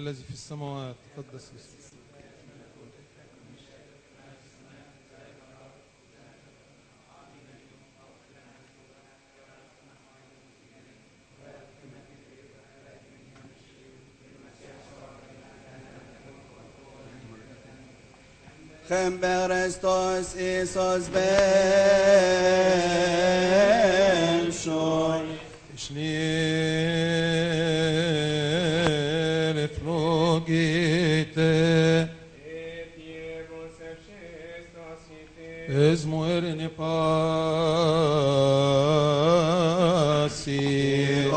الذي في السماوات تقدس اسمك Christos Iisus ben shor Schnell flogite es muere pasi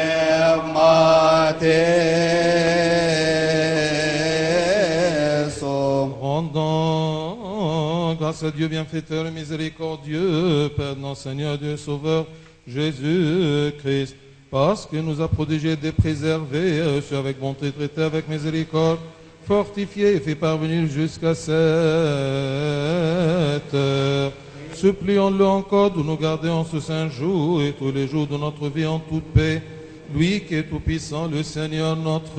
omnevmatesom Rendons grâce à Dieu bienfaiteur et miséricordieux, Père de notre Seigneur Dieu Sauveur, Jésus-Christ, parce qu'il nous a protégés, des préservés, reçus avec bonté, traités avec miséricorde, fortifiés et fait parvenir jusqu'à cette heure. Supplions-le encore de nous garder en ce saint jour et tous les jours de notre vie en toute paix. Lui qui est tout-puissant, le Seigneur notre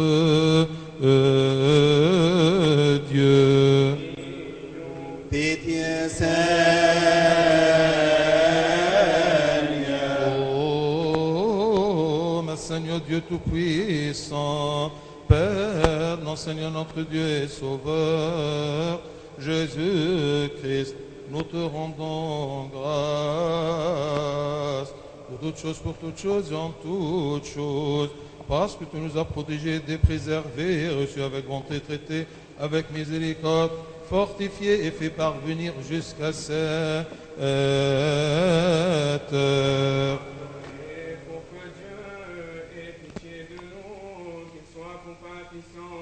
euh, Dieu. Pitié Seigneur Oh, ma Seigneur Dieu Tout-Puissant, Père, non Seigneur notre Dieu et Sauveur, Jésus-Christ, nous te rendons grâce pour toutes choses, pour toutes choses et en toutes choses, parce que tu nous as protégés, des préservés, reçus avec bonté, traités avec miséricorde, fortifiés et fait parvenir jusqu'à cette heure. Et pour que Dieu ait pitié de nous, qu'il soit compatissant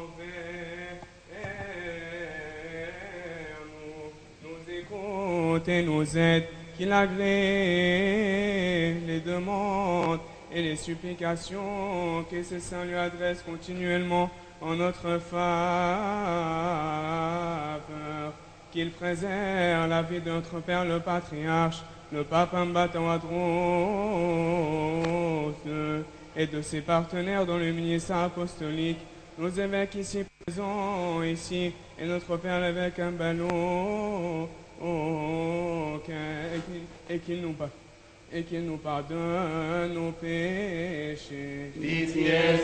envers nous, nous écoute et nous aide, qu'il agrée les demandes et les supplications que ces saints lui adressent continuellement en notre faveur, qu'il préserve la vie de notre Père le patriarche, le pape Mbatawadros, et de ses partenaires dans le ministère apostolique, nos évêques ici présents, ici, et notre Père l'évêque Mbalo, et qu'il nous, pa- et qu'il nous pardonne nos péchés. Pitié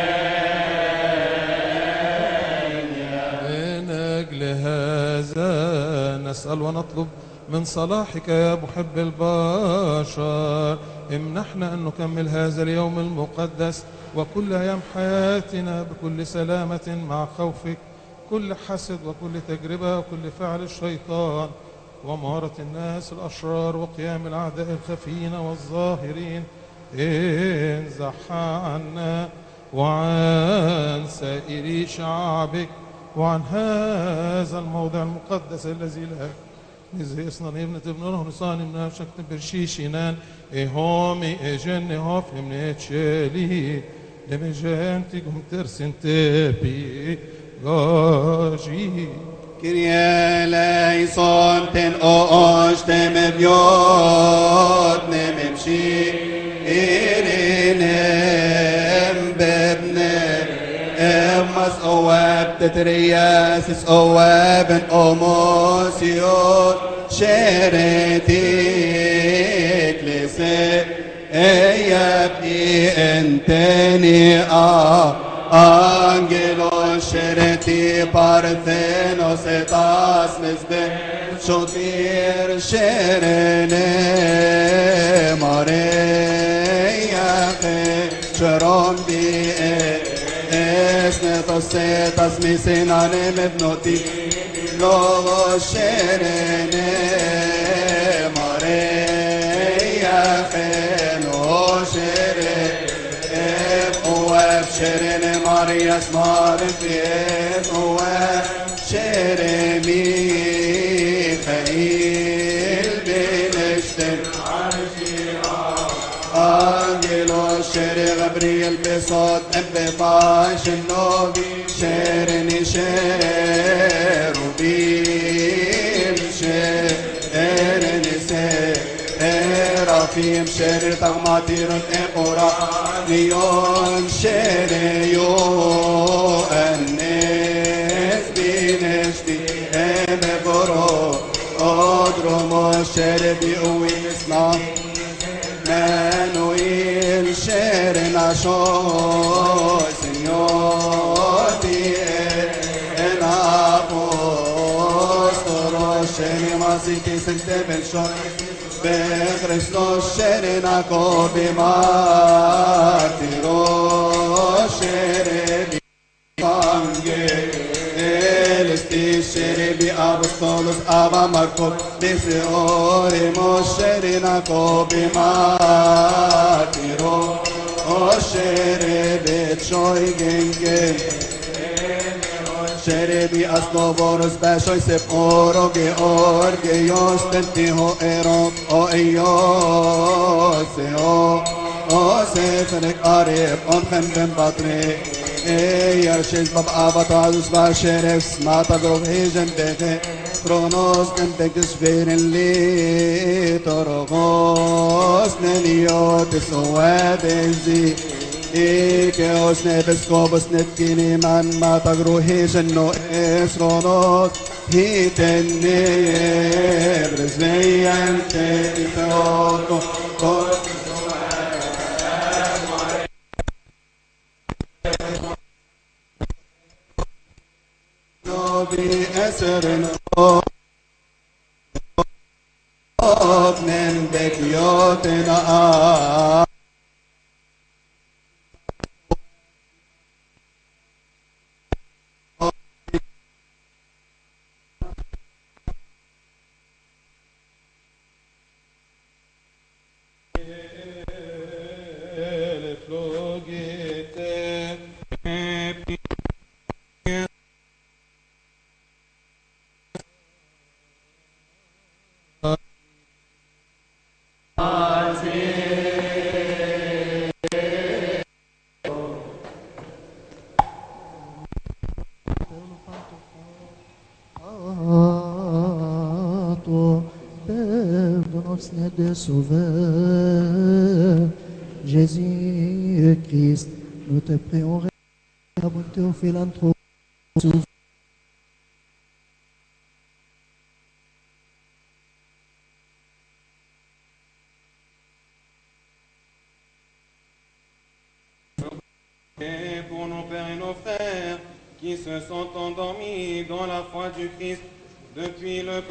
من أجل هذا نسأل ونطلب من صلاحك يا محب البشر امنحنا أن نكمل هذا اليوم المقدس وكل أيام حياتنا بكل سلامة مع خوفك كل حسد وكل تجربة وكل فعل الشيطان ومهارة الناس الأشرار وقيام الأعداء الخفين والظاهرين انزح عنا وعن سائر شعبك وعن هذا الموضع المقدس الذي لك Nizhe esnan evne tevnor honisan imna shakte bershishinan e homi e jenne hof emne cheli leme jenti gum tersin tepi gaji Kyrie eleison ten osh tem evyot nem emshi irinem bebne emas oab tetrias is oaben omosiot sheretik lise eyabni enteni a Angelos shereti parthenos etas mesbe Shotir sherene mareyache Sherom bi esne tosetas misinane mevnoti Logo sherene mareyache no sherene وابشرن مريس مارفيت وابشر ميخائيل بنشتن أنجلو شر غبريل بصوت أبطاش النوبي شرني شروبيل شرني سير سرافيم شر تغماتير إقرا نيون شريو الناس بنشتي ام برو أدرم الشر بقوي اسمع Manuel Sharon Ashoy Señor en apóstolo Sheni Masiti Sente Belshon Bechristos Sharon Akobi Martiro Sharon Evangelis Tisheri bi Apostolos Aba Markov Bisiori Mosheri Nakobi Matiro Osheri Bitchoy Gengem Sheri bi Asnovoros Bashoy Sep Oro Georgios Tentiho Erok O Eyos O O Seferek Arif On Chem Ben Batrik Eğer şiz bab avat azus va şeref smata grov hejen dete Kronos kan tekis verin li torogos neniyot suwad ezi Ike os nebes kobos netkini man mata gro hejen no esronos Hitenni ebres te itoto بأسر من بكيوتنا Sauveur, Père de notre Seigneur de Sauveur, Jésus-Christ, nous te prions, abonné au philanthrope. Et pour nos pères et nos frères qui se sont endormis dans la foi du Christ depuis le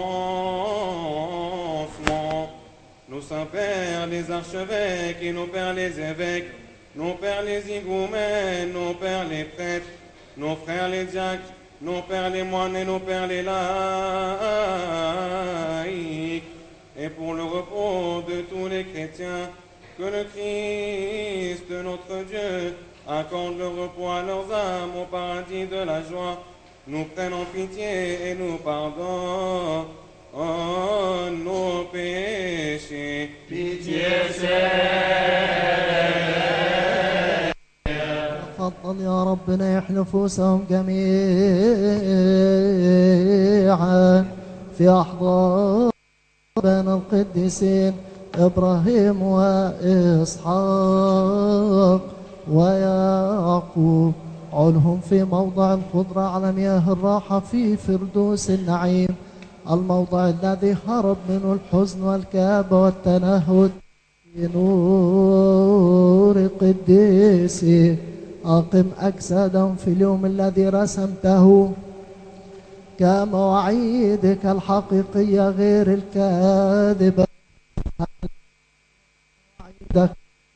commencement. Nos saints-pères, les archevêques et nos pères les évêques, nos pères les higoumènes, nos pères les prêtres, nos frères les diacres, nos pères les moines et nos pères les laïcs, et pour le repos de tous les chrétiens, que le Christ, notre Dieu, accorde le repos à leurs âmes au paradis de la joie, nous prenne en pitié et nous pardonne nos péchés. تفضل يا ربنا يحيي نفوسهم جميعا في أحضان القديسين إبراهيم وإسحاق ويعقوب علهم في موضع القدرة على مياه الراحة في فردوس النعيم الموضع الذي هرب منه الحزن والكآبة والتنهد في نور قديسي أقم أجسادهم في اليوم الذي رسمته كمواعيدك الحقيقية غير الكاذبة مواعيدك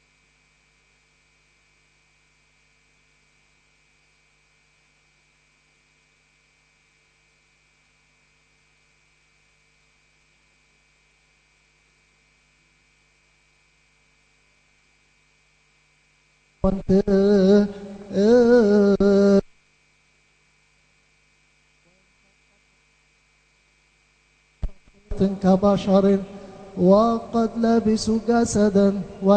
وانت كبشر وقد لبسوا جسدا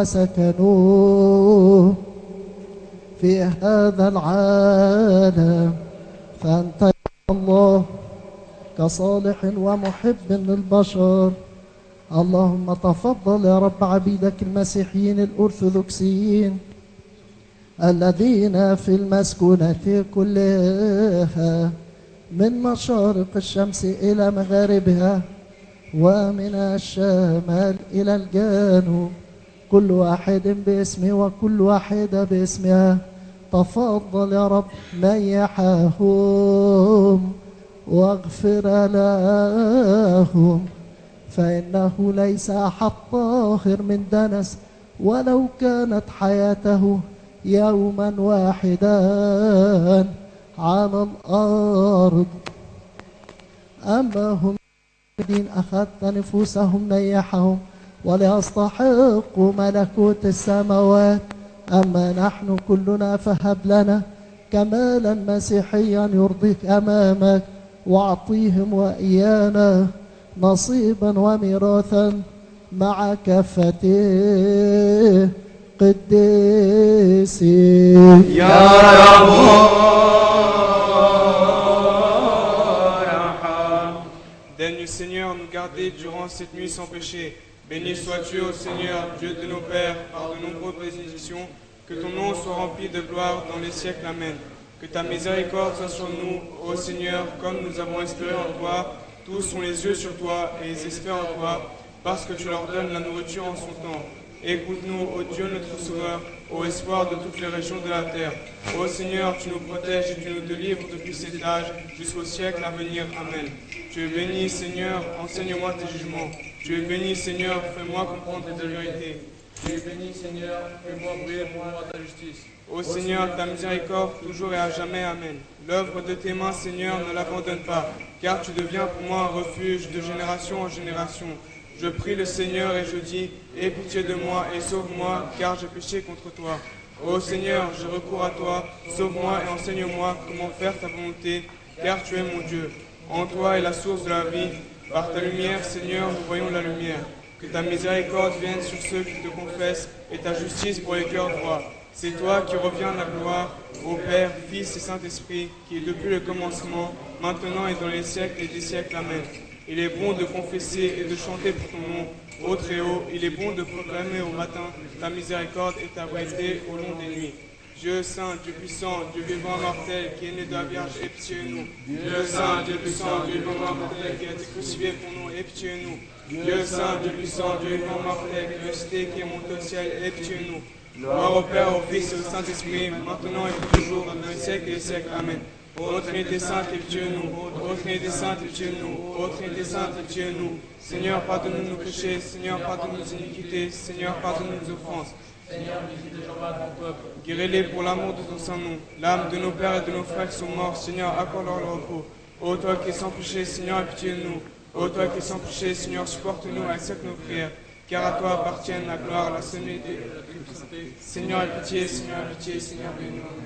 وسكنوا في هذا العالم فأنت يا الله كصالح ومحب للبشر اللهم تفضل يا رب عبيدك المسيحيين الأرثوذكسيين الذين في المسكونة كلها من مشارق الشمس إلى مغاربها ومن الشمال إلى الجنوب كل واحد باسمه وكل واحدة باسمها تفضل يا رب ميحهم واغفر لهم فإنه ليس أحد طاهر من دنس ولو كانت حياته يوما واحدا على الأرض أما هم الذين أخذت نفوسهم نيحهم وليستحقوا ملكوت السماوات أما نحن كلنا فهب لنا كمالا مسيحيا يرضيك أمامك واعطيهم وإيانا نصيبا وميراثا مع كافة قديسي يا رب Donne Seigneur nous garder durant cette nuit sans péché. Béni sois-tu, ô Seigneur, Dieu de nos pères, par de nombreuses bénédictions. Que ton nom soit rempli de gloire dans les siècles. Amen. Que ta miséricorde soit sur nous, ô Seigneur, comme nous avons espéré en toi. Tous ont les yeux sur toi et ils espèrent en toi, parce que tu leur donnes la nourriture en son temps. Écoute-nous, ô Dieu notre Sauveur, au espoir de toutes les régions de la terre. Ô Seigneur, tu nous protèges et tu nous délivres depuis cet âge jusqu'au siècle à venir. Amen. Tu es béni, Seigneur, enseigne-moi tes jugements. Tu es béni, Seigneur, fais-moi comprendre tes vérités. Tu es béni, Seigneur, fais-moi briller pour moi ta justice. Ô Seigneur, ta miséricorde, toujours et à jamais. Amen. L'œuvre de tes mains, Seigneur, ne l'abandonne pas, car tu deviens pour moi un refuge de génération en génération. Je prie le Seigneur et je dis, aie pitié de moi et sauve-moi, car j'ai péché contre toi. Ô Seigneur, je recours à toi, sauve-moi et enseigne-moi comment faire ta volonté, car tu es mon Dieu. En toi est la source de la vie. Par ta lumière, Seigneur, nous voyons la lumière. Que ta miséricorde vienne sur ceux qui te confessent et ta justice pour les cœurs droits. C'est toi qui reviens la gloire, au Père, Fils et Saint-Esprit, qui est depuis le commencement, maintenant et dans les siècles et des siècles. Amen. Il est bon de confesser et de chanter pour ton nom, ô Très-Haut. Il est bon de proclamer au matin ta miséricorde et ta vérité au long des nuits. Dieu saint, Dieu puissant, Dieu vivant mortel, qui est né de la Vierge, aie pitié de nous. Dieu saint, Dieu puissant, Dieu vivant mortel, qui a été crucifié pour nous, aie pitié de nous. Dieu saint, Dieu puissant, Dieu vivant mortel, qui est resté, qui est monté au ciel, aie pitié de nous. Gloire au Père, au Fils et au Saint-Esprit, maintenant et pour toujours, dans les siècles et les siècles. Amen. Ô Trinité Sainte, aie pitié de nous. Ô Trinité Sainte, aie pitié de nous. Ô Trinité Sainte, aie pitié de nous. Seigneur, pardonne-nous nos péchés. Seigneur, pardonne-nous nos iniquités. Seigneur, pardonne-nous nos offenses. Seigneur, visite de Jean-Baptiste ton peuple. Guéris-les pour l'amour de ton saint nom. L'âme de nos pères et de nos frères qui sont morts, Seigneur, accorde-leur le repos. Ô toi qui es sans péché, Seigneur, aie pitié de nous. Ô toi qui es sans péché, Seigneur, supporte-nous, accepte nos prières. Car à toi appartiennent la gloire, la sérénité. Seigneur, aie pitié, Seigneur, aie pitié, Seigneur, bénis-nous. Amen.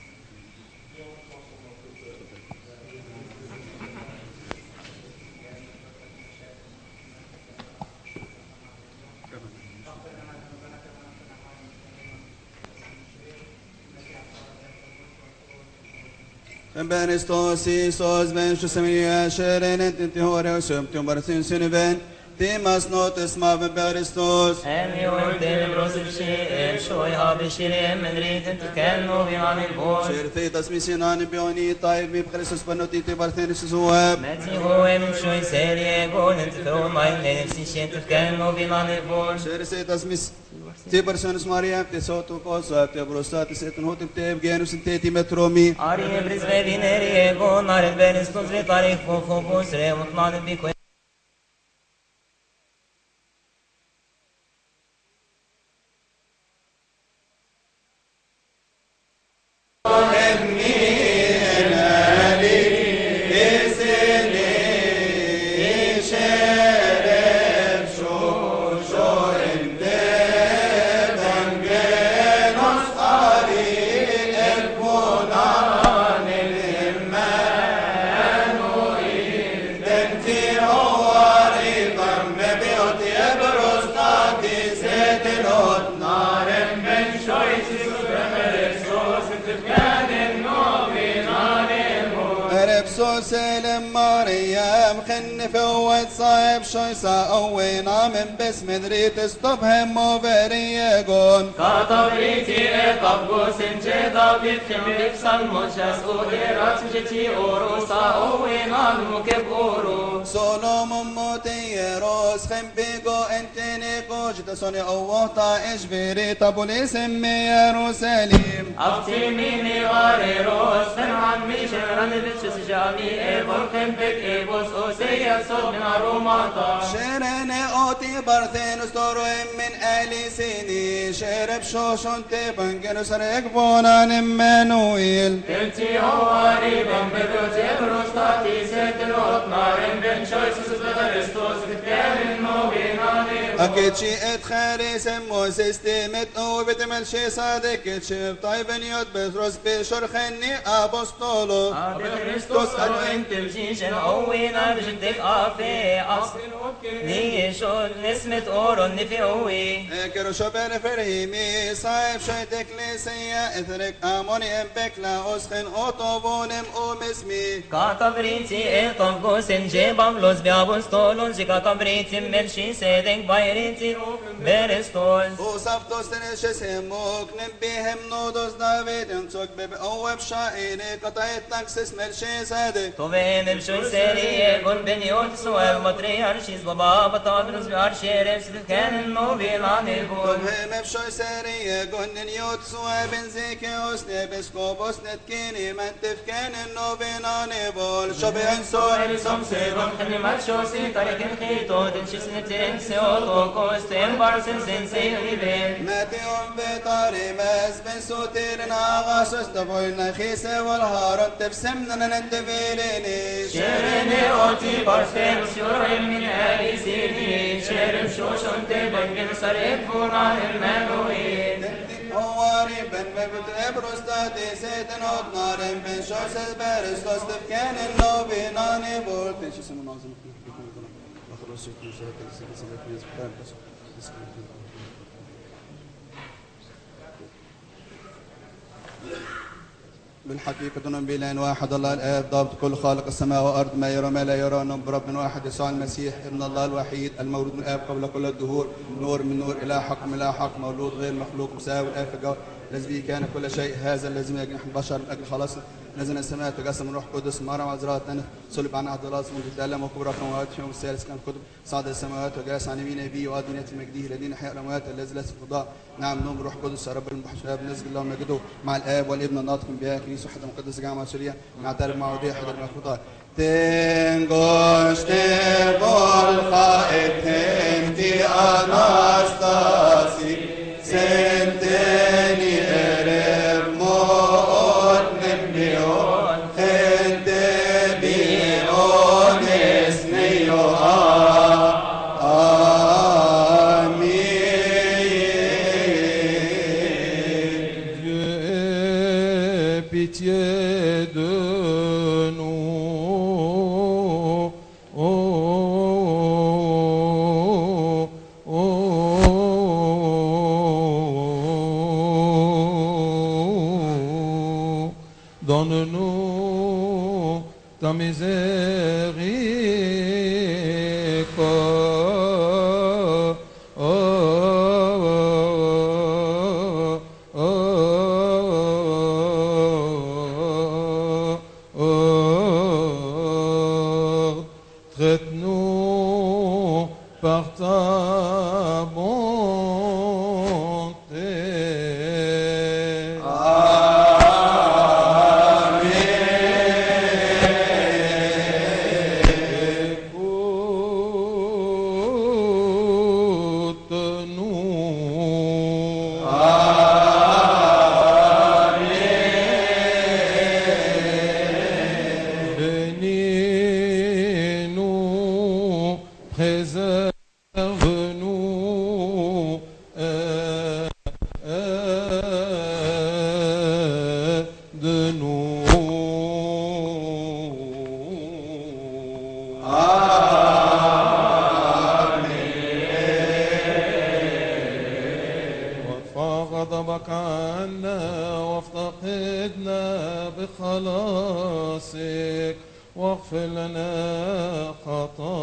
Ben Kristus Isus, ben Shusemia, Sheren, and Tihore, Shum, Tumbarsin, Suniven, Timas notus maven per Kristus. En يودن بروس بشير شوي ها بشير من ريد تكلموا بمعنى البول Shirthetas misinan bioni, Taib, Mip, Kristus, Panotiti, Barthenis, Web. متي هو من شوي سير يقول انت ثو ما ينفسي شيء تكلموا بمعنى البول Shirthetas mis. Ti personas Maria, te soto cosa, te brostatis et notim te Evgenus in teti metromi. أري برز بيدي ناري يقول نار البارس تزري طريق فوفو بوسري مطمئن بكو Tiro نفوت صاحب شويسا قوينا من باسم ريت استبهم وفريقون Katabriti e tabgusin që David kemi psalmos që skuhirat që ti oru sa ovinan mu ke boru. سولومون موتيروس خم بيجو انتني كوج تسوني اووتا اجبري تابولي سمي يروساليم Afti mini gari ros ben ammi şemran bitçis jami e borkem bek e bos o seyya sod min aromata. شيرين اوتي برثين ستورو من الي سيني شرب شوشون تبنجر سرق بونا نمانويل Tilti hoari bam bedot e prostati setel ot naren ben choices of the Christos kitkemin no binani. اكيد شي اتخاري سمو سيستمت او بتمل شي صادق شير طيبن يوت بطرس بشر خني ابوستولو Ade Christos adu entim shishen owina bishdik afi as. Ni shol nismet oron nifi owi. اكرو شبر فرهيمي صايب شيتك لسيا اثرك اموني امبك لا اسخن اوتوبونم او مسمي Katabriti e tabgusin që bablos bjabun stolun që katabriti melshi sedek bajriti berestol. وصفتوس تنشس هموك نبيهم نودوس دافيد انتوك بب اوب شائني قطعت تاكسس مرشي صادق To vem shoj seri e gon ben jot so el matri arshis baba batadrus arshere sken no vilane bol. هم بشوي سرية قن نيوت سوا بنزيك وسني بسكوبوس نتكيني من تفكان انو بيناني بول شو بينسو Soel som se gon khni mat sho si tarikin khito den shisne ten se oto kostem barsen sen se riben. ماتيهم بطاري ماس بن سوتير ناغاس استفوينا خيسة والهارون تبسمنا ننتفيليني Sherene oti barsem shurim min ali sini sherim shoshon te bangin sarep furan el هواري بن مبت ابرز دادي سيدن هود نارين بن شوس البارس لوست كان النو بيناني بول تنشي سمو نازم اخر رسول كل شيء كل شيء كل شيء كل شيء بالحقيقة دون بإله واحد الله الآب ضابط كل خالق السماء والأرض ما يرى ما لا يرى نم برب واحد يسوع المسيح ابن الله الوحيد المولود من الآب قبل كل الدهور نور من نور إله حق من إله حق مولود غير مخلوق مساوي الآب في الجوهر الذي به كان كل شيء هذا الذي يجنح البشر من أجل خلاصنا نزل السماء تجسم الروح القدس مرة وعذراء تنه صلب عن عبد الله اسمه تتألم وكبر السماوات في يوم الثالث كان كتب صعد السماوات وجلس عن يمين أبيه وأدنى يأتي مجده الذين حياء الأموات الذي ليس في فضاء نعم نوم روح قدس يا رب المحشاب نزل اللهم مجده مع الآب والابن الناطق بها كنيسة واحدة مقدسة جامعة سوريا نعترف مع وديع حضر المخلوقات Tengoste volcaet tenti anastasi senteni erev moot nembion ente biones neo Amen. Dieu ait pitié de nous. Oh, oh, oh. Donne-nous ta miséricorde. Oh, oh, oh, oh. Traite-nous par ta bonté. Écoute-nous. Bénis-nous, préserve-nous, euh, euh, de nous. وارفع غضبك عنا وافتقدنا بخلاصك واغفر لنا خطايانا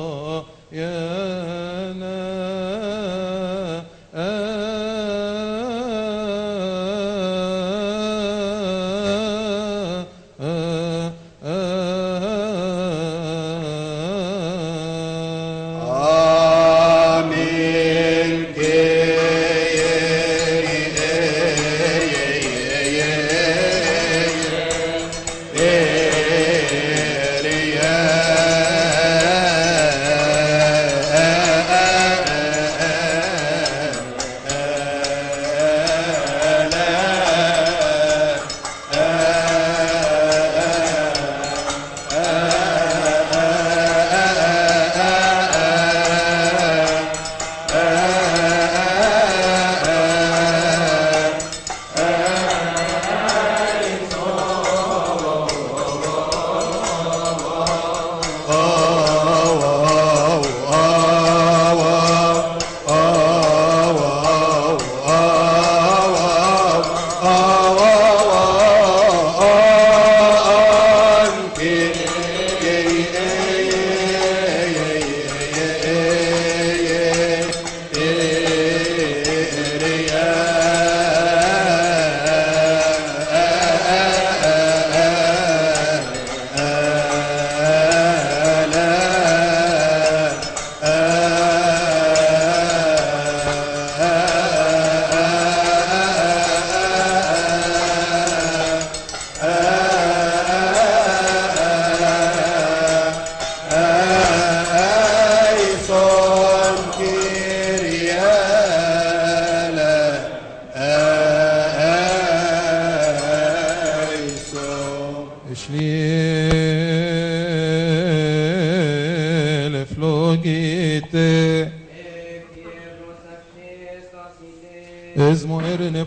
Esmo erene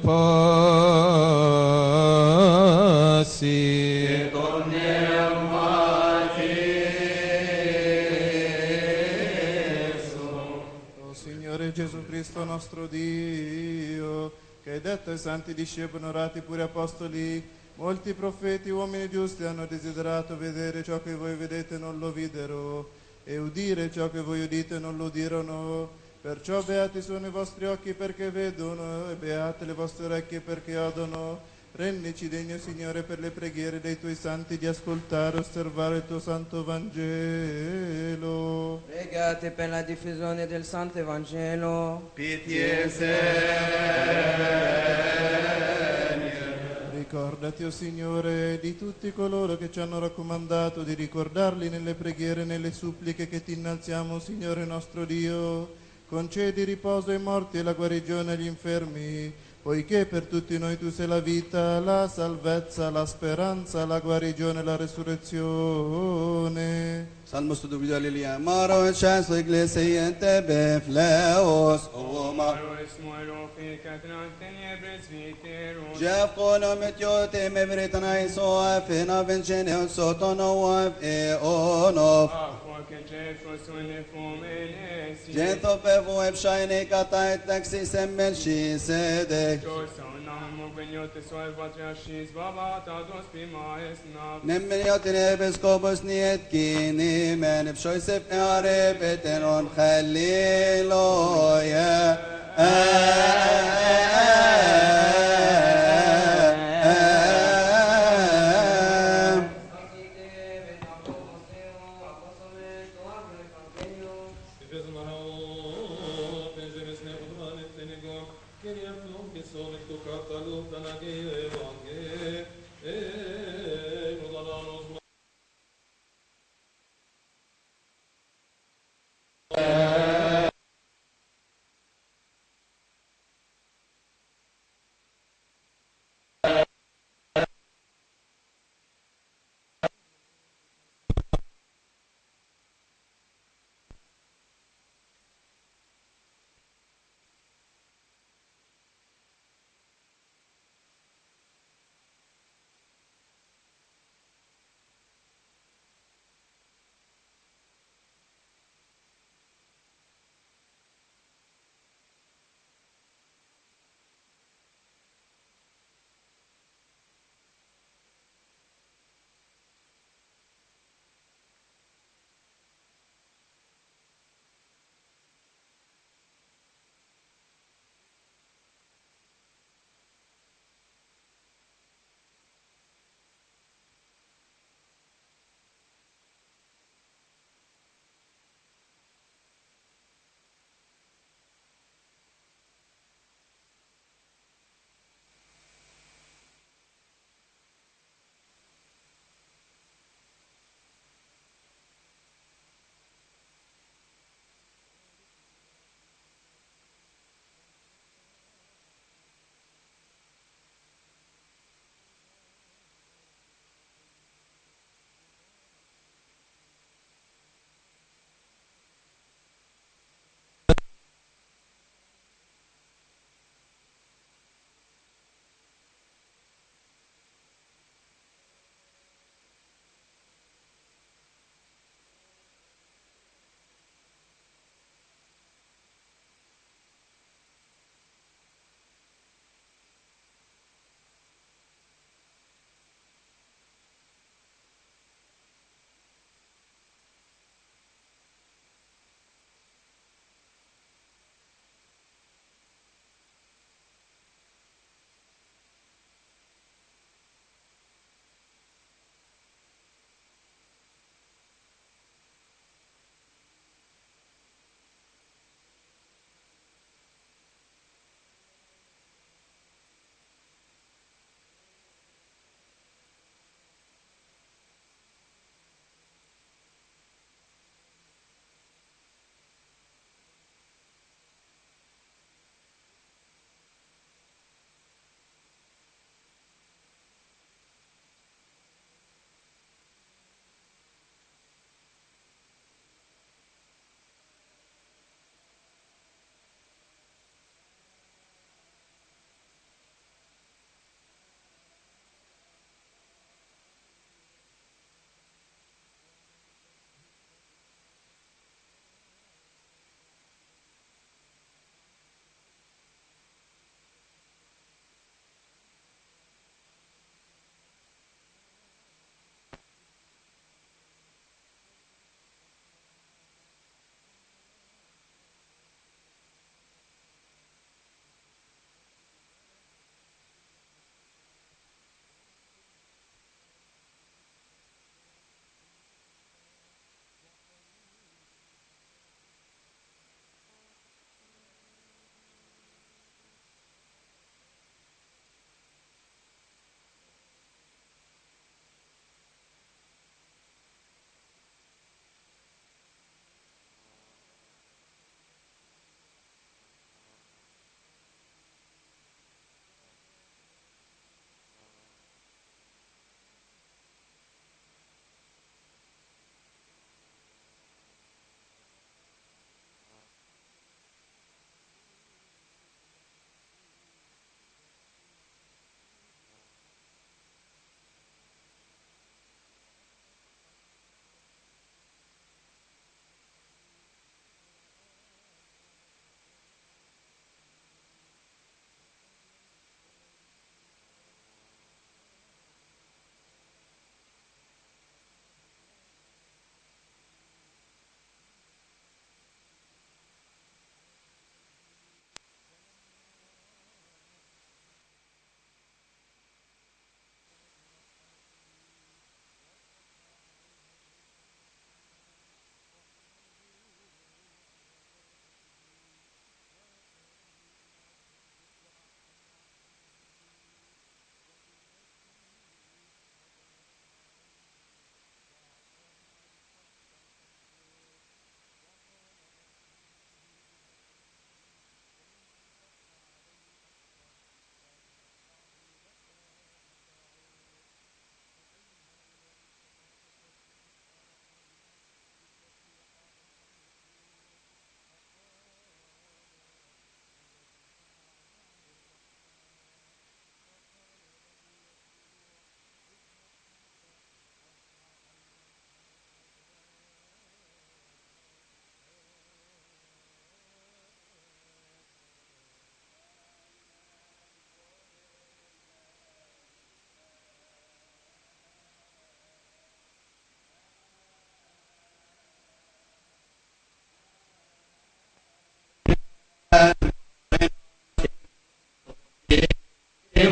passi. O Signore Gesù Cristo nostro Dio, che hai detto ai santi discepoli onorati pure apostoli, molti profeti, uomini giusti hanno desiderato vedere ciò che voi vedete e non lo videro, e udire ciò che voi udite e non lo udirono. Perciò beati sono i vostri occhi perché vedono, e beate le vostre orecchie perché odono. Rendici degno, Signore, per le preghiere dei tuoi santi di ascoltare e osservare il tuo santo Vangelo. Pregate per la diffusione del Santo Evangelo. Ricordati, o Signore, di tutti coloro che ci hanno raccomandato di ricordarli nelle preghiere e nelle suppliche che ti innalziamo, Signore nostro Dio. Concedi riposo ai morti e la guarigione agli infermi, poiché per tutti noi tu sei la vita, la salvezza, la speranza, la guarigione e la resurrezione. Salmo stu dublio alleluia. Maro cesso ecclesiente befleos oma. Maro esmuelo fi catran tenebres viterum. Jeff kono met yote me vritana iso afina vincene sotono waf e ono. Aqua che Jeffro sune fumenesi. Gento pevu epshaini katai taxi semmel shi sede. Tosa unamo beniote soe patriarchis babata dos pima esnav. Nemmen yotin episkopos niet kini men epshoisef eare betenon khalilo ya.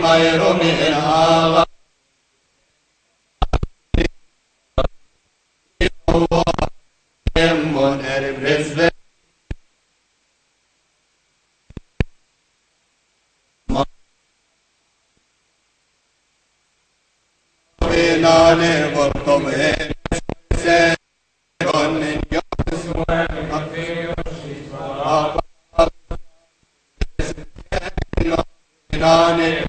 مايرو من آغا من ارب رزق بناني برطم سيكون بناني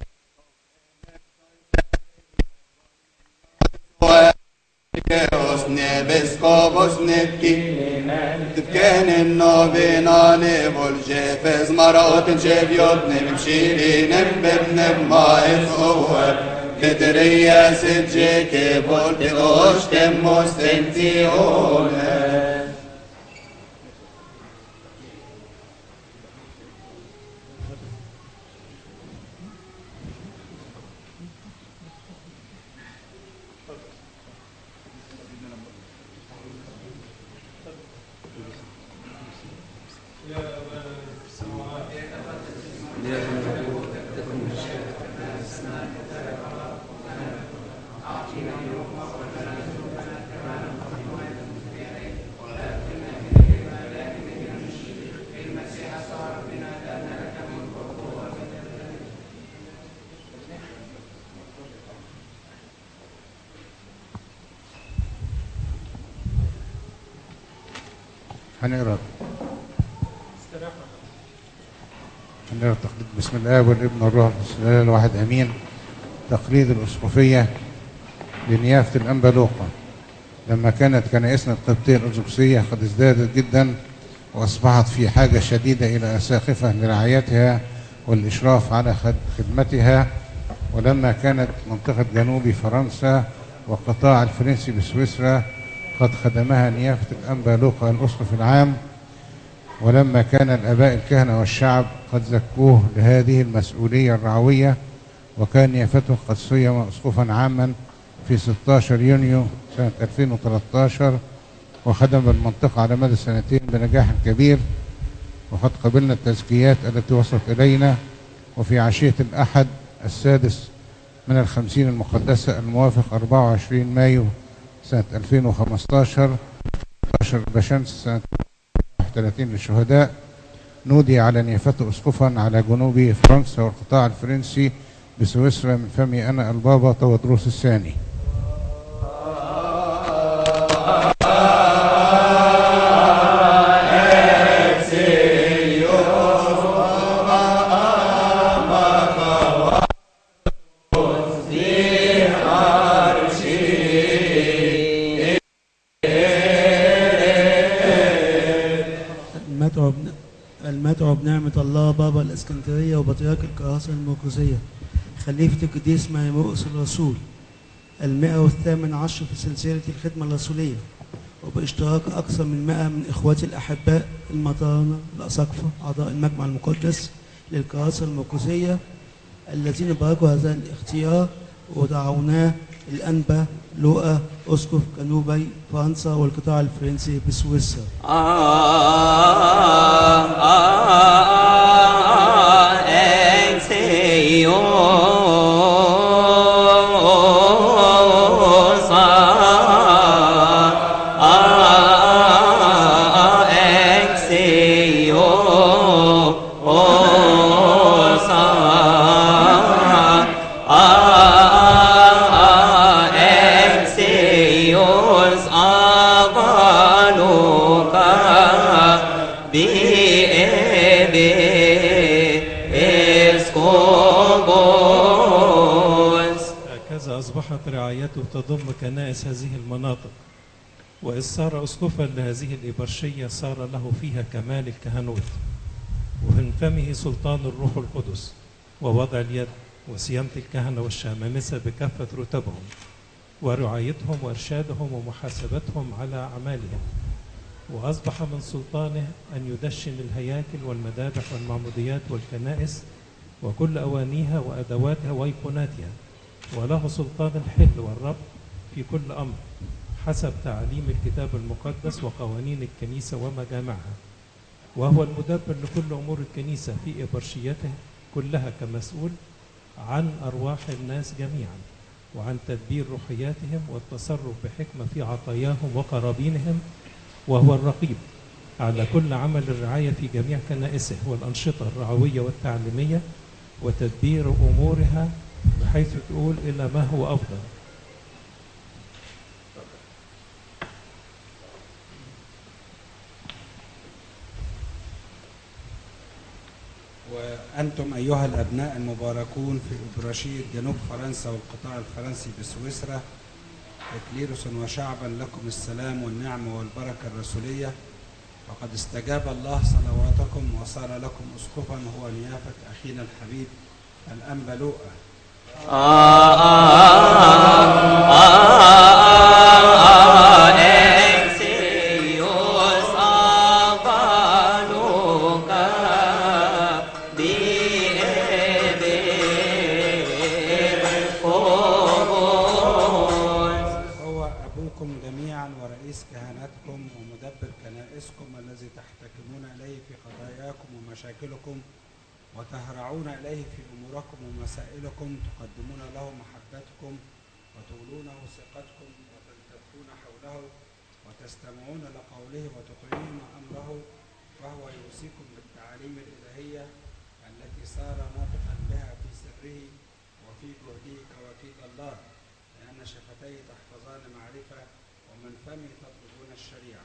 Osne biskop osne ki Tibken inno binani bol jefez marot jevjot nim shirin bibn ma ifuwa Kedriya sitje ke bol te oshtem mostentione هنقرا هنقرا تقليد بسم الله والابن والروح القدس الاله الواحد امين تقليد الاسقفيه لنيافه الانبا لوقا لما كانت كنائسنا القبطيه الارثوذكسيه قد ازدادت جدا واصبحت في حاجه شديده الى اساقفه لرعايتها والاشراف على خد- خدمتها ولما كانت منطقه جنوب فرنسا والقطاع الفرنسي بسويسرا قد خدمها نيافة الأنبا لوقا الأسقف العام ولما كان الآباء الكهنة والشعب قد زكوه لهذه المسؤولية الرعوية وكان نيافته قد صيم أسقفا عاما في 16 يونيو سنة 2013 وخدم المنطقة على مدى سنتين بنجاح كبير وقد قبلنا التزكيات التي وصلت إلينا وفي عشية الأحد السادس من الخمسين المقدسة الموافق 24 مايو سنة 2015 16 بشمس سنة 31 للشهداء نودي على نيافته أسقفا على جنوب فرنسا والقطاع الفرنسي بسويسرا من فمي أنا البابا تودروس الثاني المدعو بن... المدعو بنعمة الله بابا الإسكندرية وبطريرك الكراسة المركزية خليفة القديس ميموس الرسول المئة والثامن عشر في سلسلة الخدمة الرسولية وباشتراك أكثر من مئة من إخواتي الأحباء المطارنة الأساقفة أعضاء المجمع المقدس للكراسة المركزية الذين باركوا هذا الاختيار ودعوناه الأنبا لوقا أسقف جنوبي فرنسا والقطاع الفرنسي بسويسرا Exeus agaluka بإسكوبوس هكذا أصبحت رعايته تضم كنائس هذه المناطق وإذ صار أسقفا لهذه الإبرشية صار له فيها كمال الكهنوت ومن فمه سلطان الروح القدس ووضع اليد وصيانة الكهنة والشمامسة بكافة رتبهم ورعايتهم وإرشادهم ومحاسبتهم على أعمالهم وأصبح من سلطانه أن يدشن الهياكل والمذابح والمعموديات والكنائس وكل أوانيها وأدواتها وأيقوناتها وله سلطان الحل والرب في كل أمر حسب تعاليم الكتاب المقدس وقوانين الكنيسة ومجامعها وهو المدبر لكل أمور الكنيسة في إبرشيته كلها كمسؤول عن أرواح الناس جميعا وعن تدبير روحياتهم والتصرف بحكمة في عطاياهم وقرابينهم وهو الرقيب على كل عمل الرعاية في جميع كنائسه والأنشطة الرعوية والتعليمية وتدبير أمورها بحيث تقول إلى ما هو أفضل وأنتم أيها الأبناء المباركون في إبراشية جنوب فرنسا والقطاع الفرنسي بسويسرا إكليروس وشعبا لكم السلام والنعمة والبركة الرسولية وقد استجاب الله صلواتكم وصار لكم أسقفا هو نيافة أخينا الحبيب الأنبا لوقا Exius avaluca diebir هو أبوكم جميعا ورئيس كهنتكم ومدبر كنائسكم الذي تحتكمون إليه في قضاياكم ومشاكلكم وتهرعون إليه في أموركم ومسائلكم تقدمون له محبتكم وتولونه ثقتكم وتلتفون حوله وتستمعون لقوله وتطيعون أمره فهو يوصيكم بالتعاليم الإلهية التي صار ناطقا بها في سره وفي جهده كوكيل الله لأن شفتيه تحفظان معرفة ومن فمه تطلبون الشريعة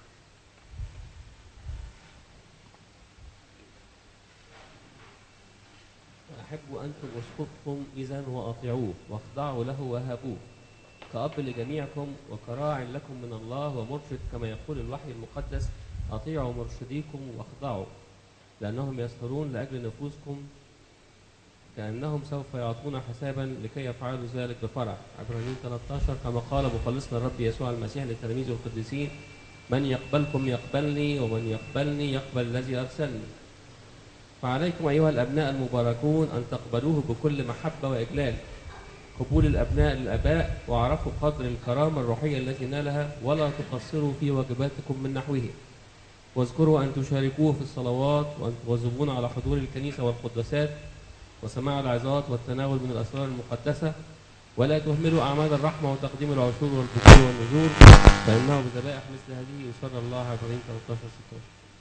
أحبوا أنتم أسقفكم إذا وأطيعوه واخضعوا له وهابوه كأب لجميعكم وكراع لكم من الله ومرشد كما يقول الوحي المقدس أطيعوا مرشديكم واخضعوا لأنهم يسهرون لأجل نفوسكم كأنهم سوف يعطون حسابا لكي يفعلوا ذلك بفرح عبرانيين 13 كما قال مخلصنا الرب يسوع المسيح لتلاميذه القديسين من يقبلكم يقبلني ومن يقبلني يقبل الذي أرسلني فعليكم أيها الأبناء المباركون أن تقبلوه بكل محبة وإجلال قبول الأبناء للآباء واعرفوا قدر الكرامة الروحية التي نالها ولا تقصروا في واجباتكم من نحوه واذكروا أن تشاركوه في الصلوات وأن تواظبون على حضور الكنيسة والقداسات وسماع العظات والتناول من الأسرار المقدسة ولا تهملوا أعمال الرحمة وتقديم العشور والبذور والنذور فإنه بذبائح مثل هذه يسر الله عبرين 13 16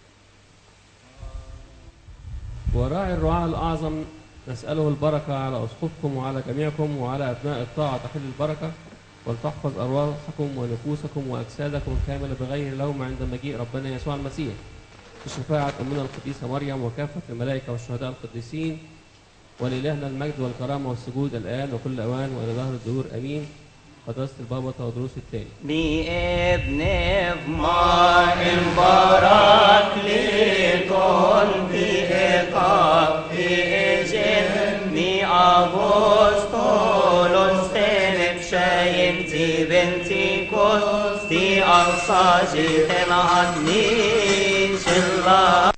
وراعي الرعاة الأعظم نسأله البركة على أسقفكم وعلى جميعكم وعلى أبناء الطاعة تحل البركة ولتحفظ أرواحكم ونفوسكم وأجسادكم كاملة بغير لوم عند مجيء ربنا يسوع المسيح بشفاعة أمنا القديسة مريم وكافة الملائكة والشهداء القديسين ولإلهنا المجد والكرامة والسجود الآن وكل أوان وإلى ظهر الدهور أمين قداسة البابا تودروس الثاني بابن ما البرك لكم بإقاب إجل مي أبوستولون سنب شاين تي بنتي كوس تي أصاجي تنعني شلا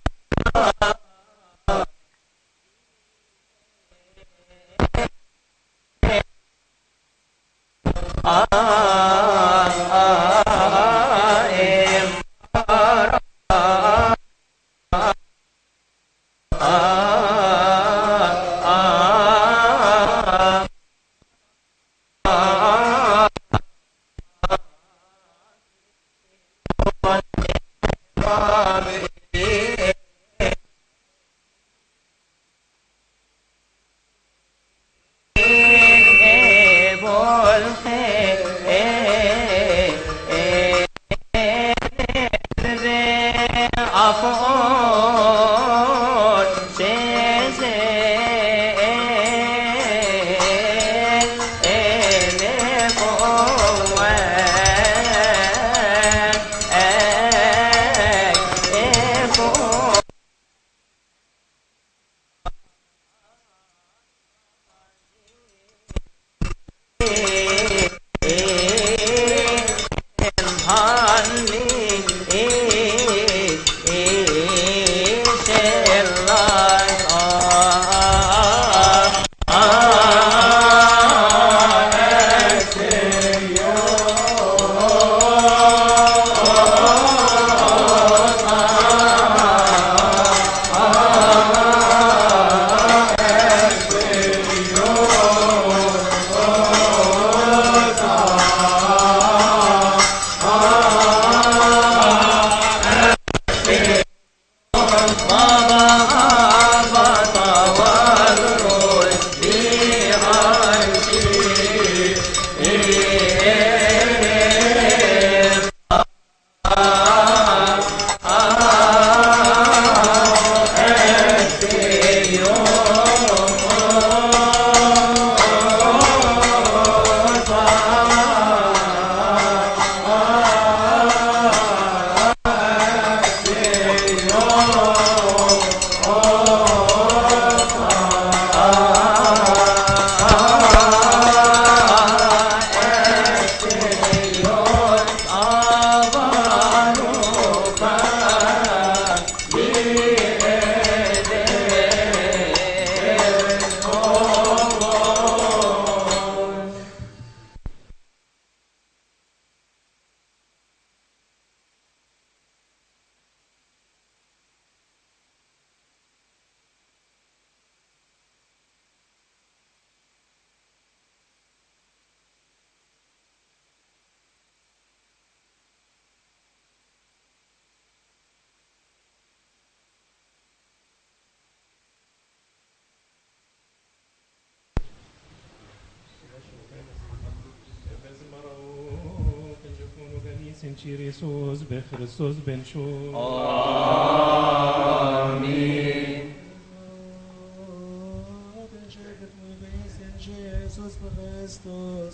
Kyrios Bechristos ben Shur. Amin. Jesus Christus,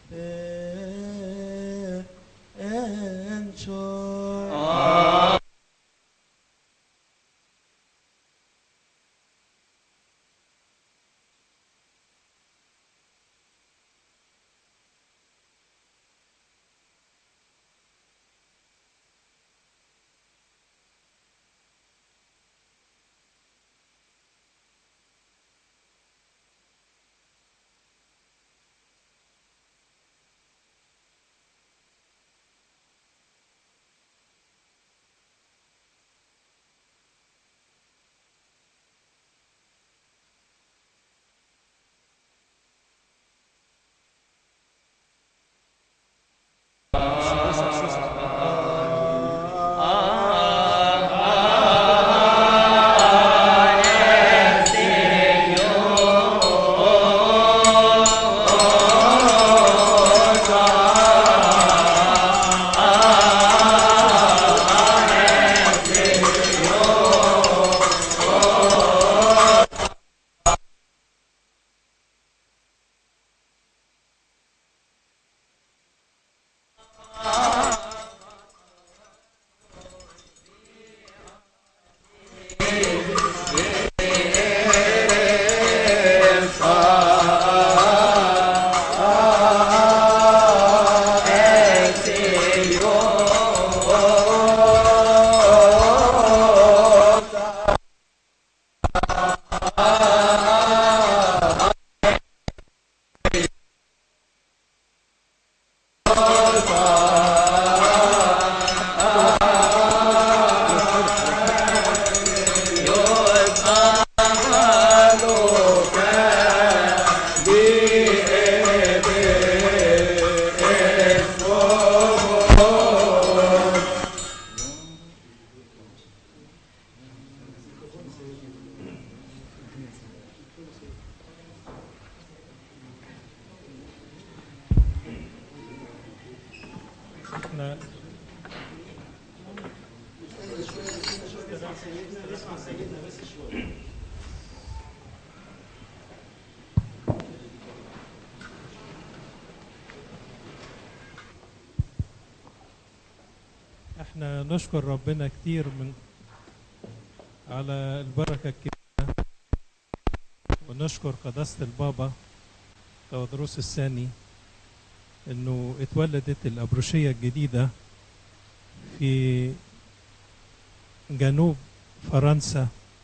en shore. احنا احنا نشكر ربنا كتير من على البركة الكبيرة ونشكر قداسة البابا تودروس الثاني انه اتولدت الابروشية الجديدة في جنوب فرنسا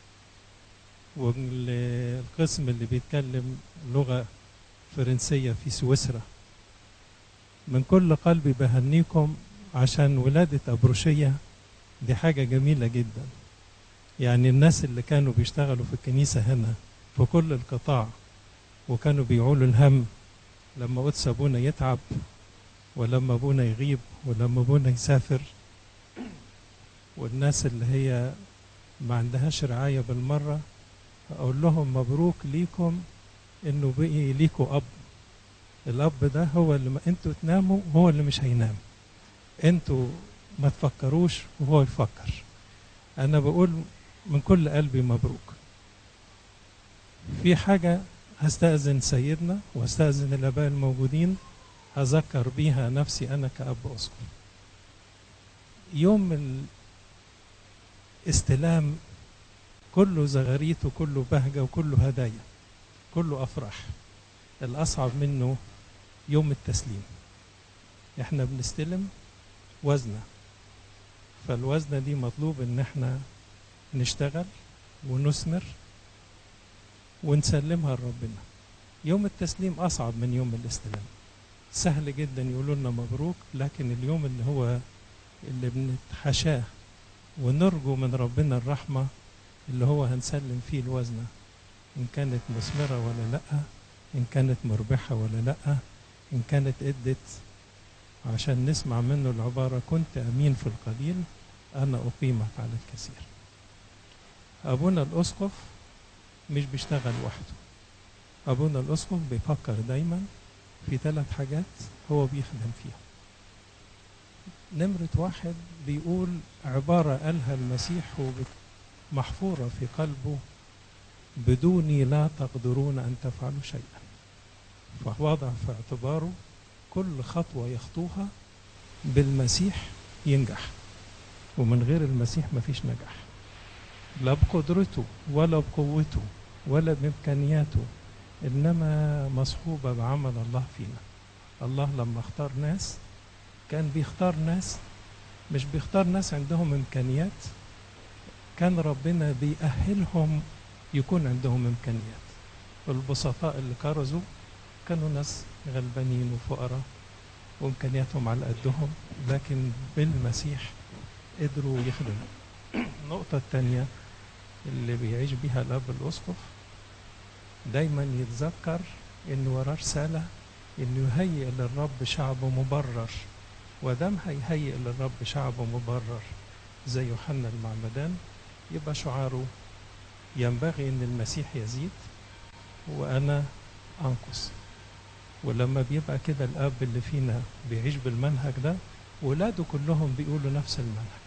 والقسم اللي بيتكلم لغة فرنسية في سويسرا من كل قلبي بهنيكم عشان ولادة أبروشية دي حاجة جميلة جدا يعني الناس اللي كانوا بيشتغلوا في الكنيسة هنا في كل القطاع وكانوا بيعولوا الهم لما قدس أبونا يتعب ولما أبونا يغيب ولما أبونا يسافر والناس اللي هي ما عندهاش رعاية بالمرة أقول لهم مبروك ليكم إنه بقي ليكوا أب الأب ده هو اللي ما أنتوا تناموا هو اللي مش هينام أنتوا ما تفكروش وهو يفكر أنا بقول من كل قلبي مبروك في حاجة هستأذن سيدنا واستأذن الآباء الموجودين هذكر بيها نفسي أنا كأب أسقف يوم الاستلام كله زغاريت وكله بهجة وكله هدايا كله أفراح الأصعب منه يوم التسليم احنا بنستلم وزنة فالوزنة دي مطلوب ان احنا نشتغل ونثمر ونسلمها لربنا يوم التسليم أصعب من يوم الاستلام سهل جدا يقولوا لنا مبروك لكن اليوم اللي هو اللي بنتحاشاه ونرجو من ربنا الرحمة اللي هو هنسلم فيه الوزنة إن كانت مثمرة ولا لأ إن كانت مربحة ولا لأ إن كانت إدت عشان نسمع منه العبارة كنت أمين في القليل أنا أقيمك على الكثير أبونا الأسقف مش بيشتغل وحده أبونا الأسقف بيفكر دايما في ثلاث حاجات هو بيخدم فيها نمرة واحد بيقول عبارة قالها المسيح محفورة في قلبه بدوني لا تقدرون أن تفعلوا شيئا فوضع في اعتباره كل خطوة يخطوها بالمسيح ينجح ومن غير المسيح مفيش نجاح لا بقدرته ولا بقوته ولا بإمكانياته إنما مصحوبة بعمل الله فينا الله لما اختار ناس كان بيختار ناس مش بيختار ناس عندهم إمكانيات كان ربنا بيأهلهم يكون عندهم إمكانيات البسطاء اللي كرزوا كانوا ناس غلبانين وفقراء وإمكانياتهم على قدهم لكن بالمسيح قدروا يخدموا النقطة الثانية اللي بيعيش بيها الأب الأسقف دايما يتذكر إن وراه رسالة إنه يهيئ للرب شعب مبرر ودام هيهيئ للرب شعب مبرر زي يوحنا المعمدان يبقى شعاره ينبغي ان المسيح يزيد وانا انقص ولما بيبقى كده الاب اللي فينا بيعيش بالمنهج ده ولاده كلهم بيقولوا نفس المنهج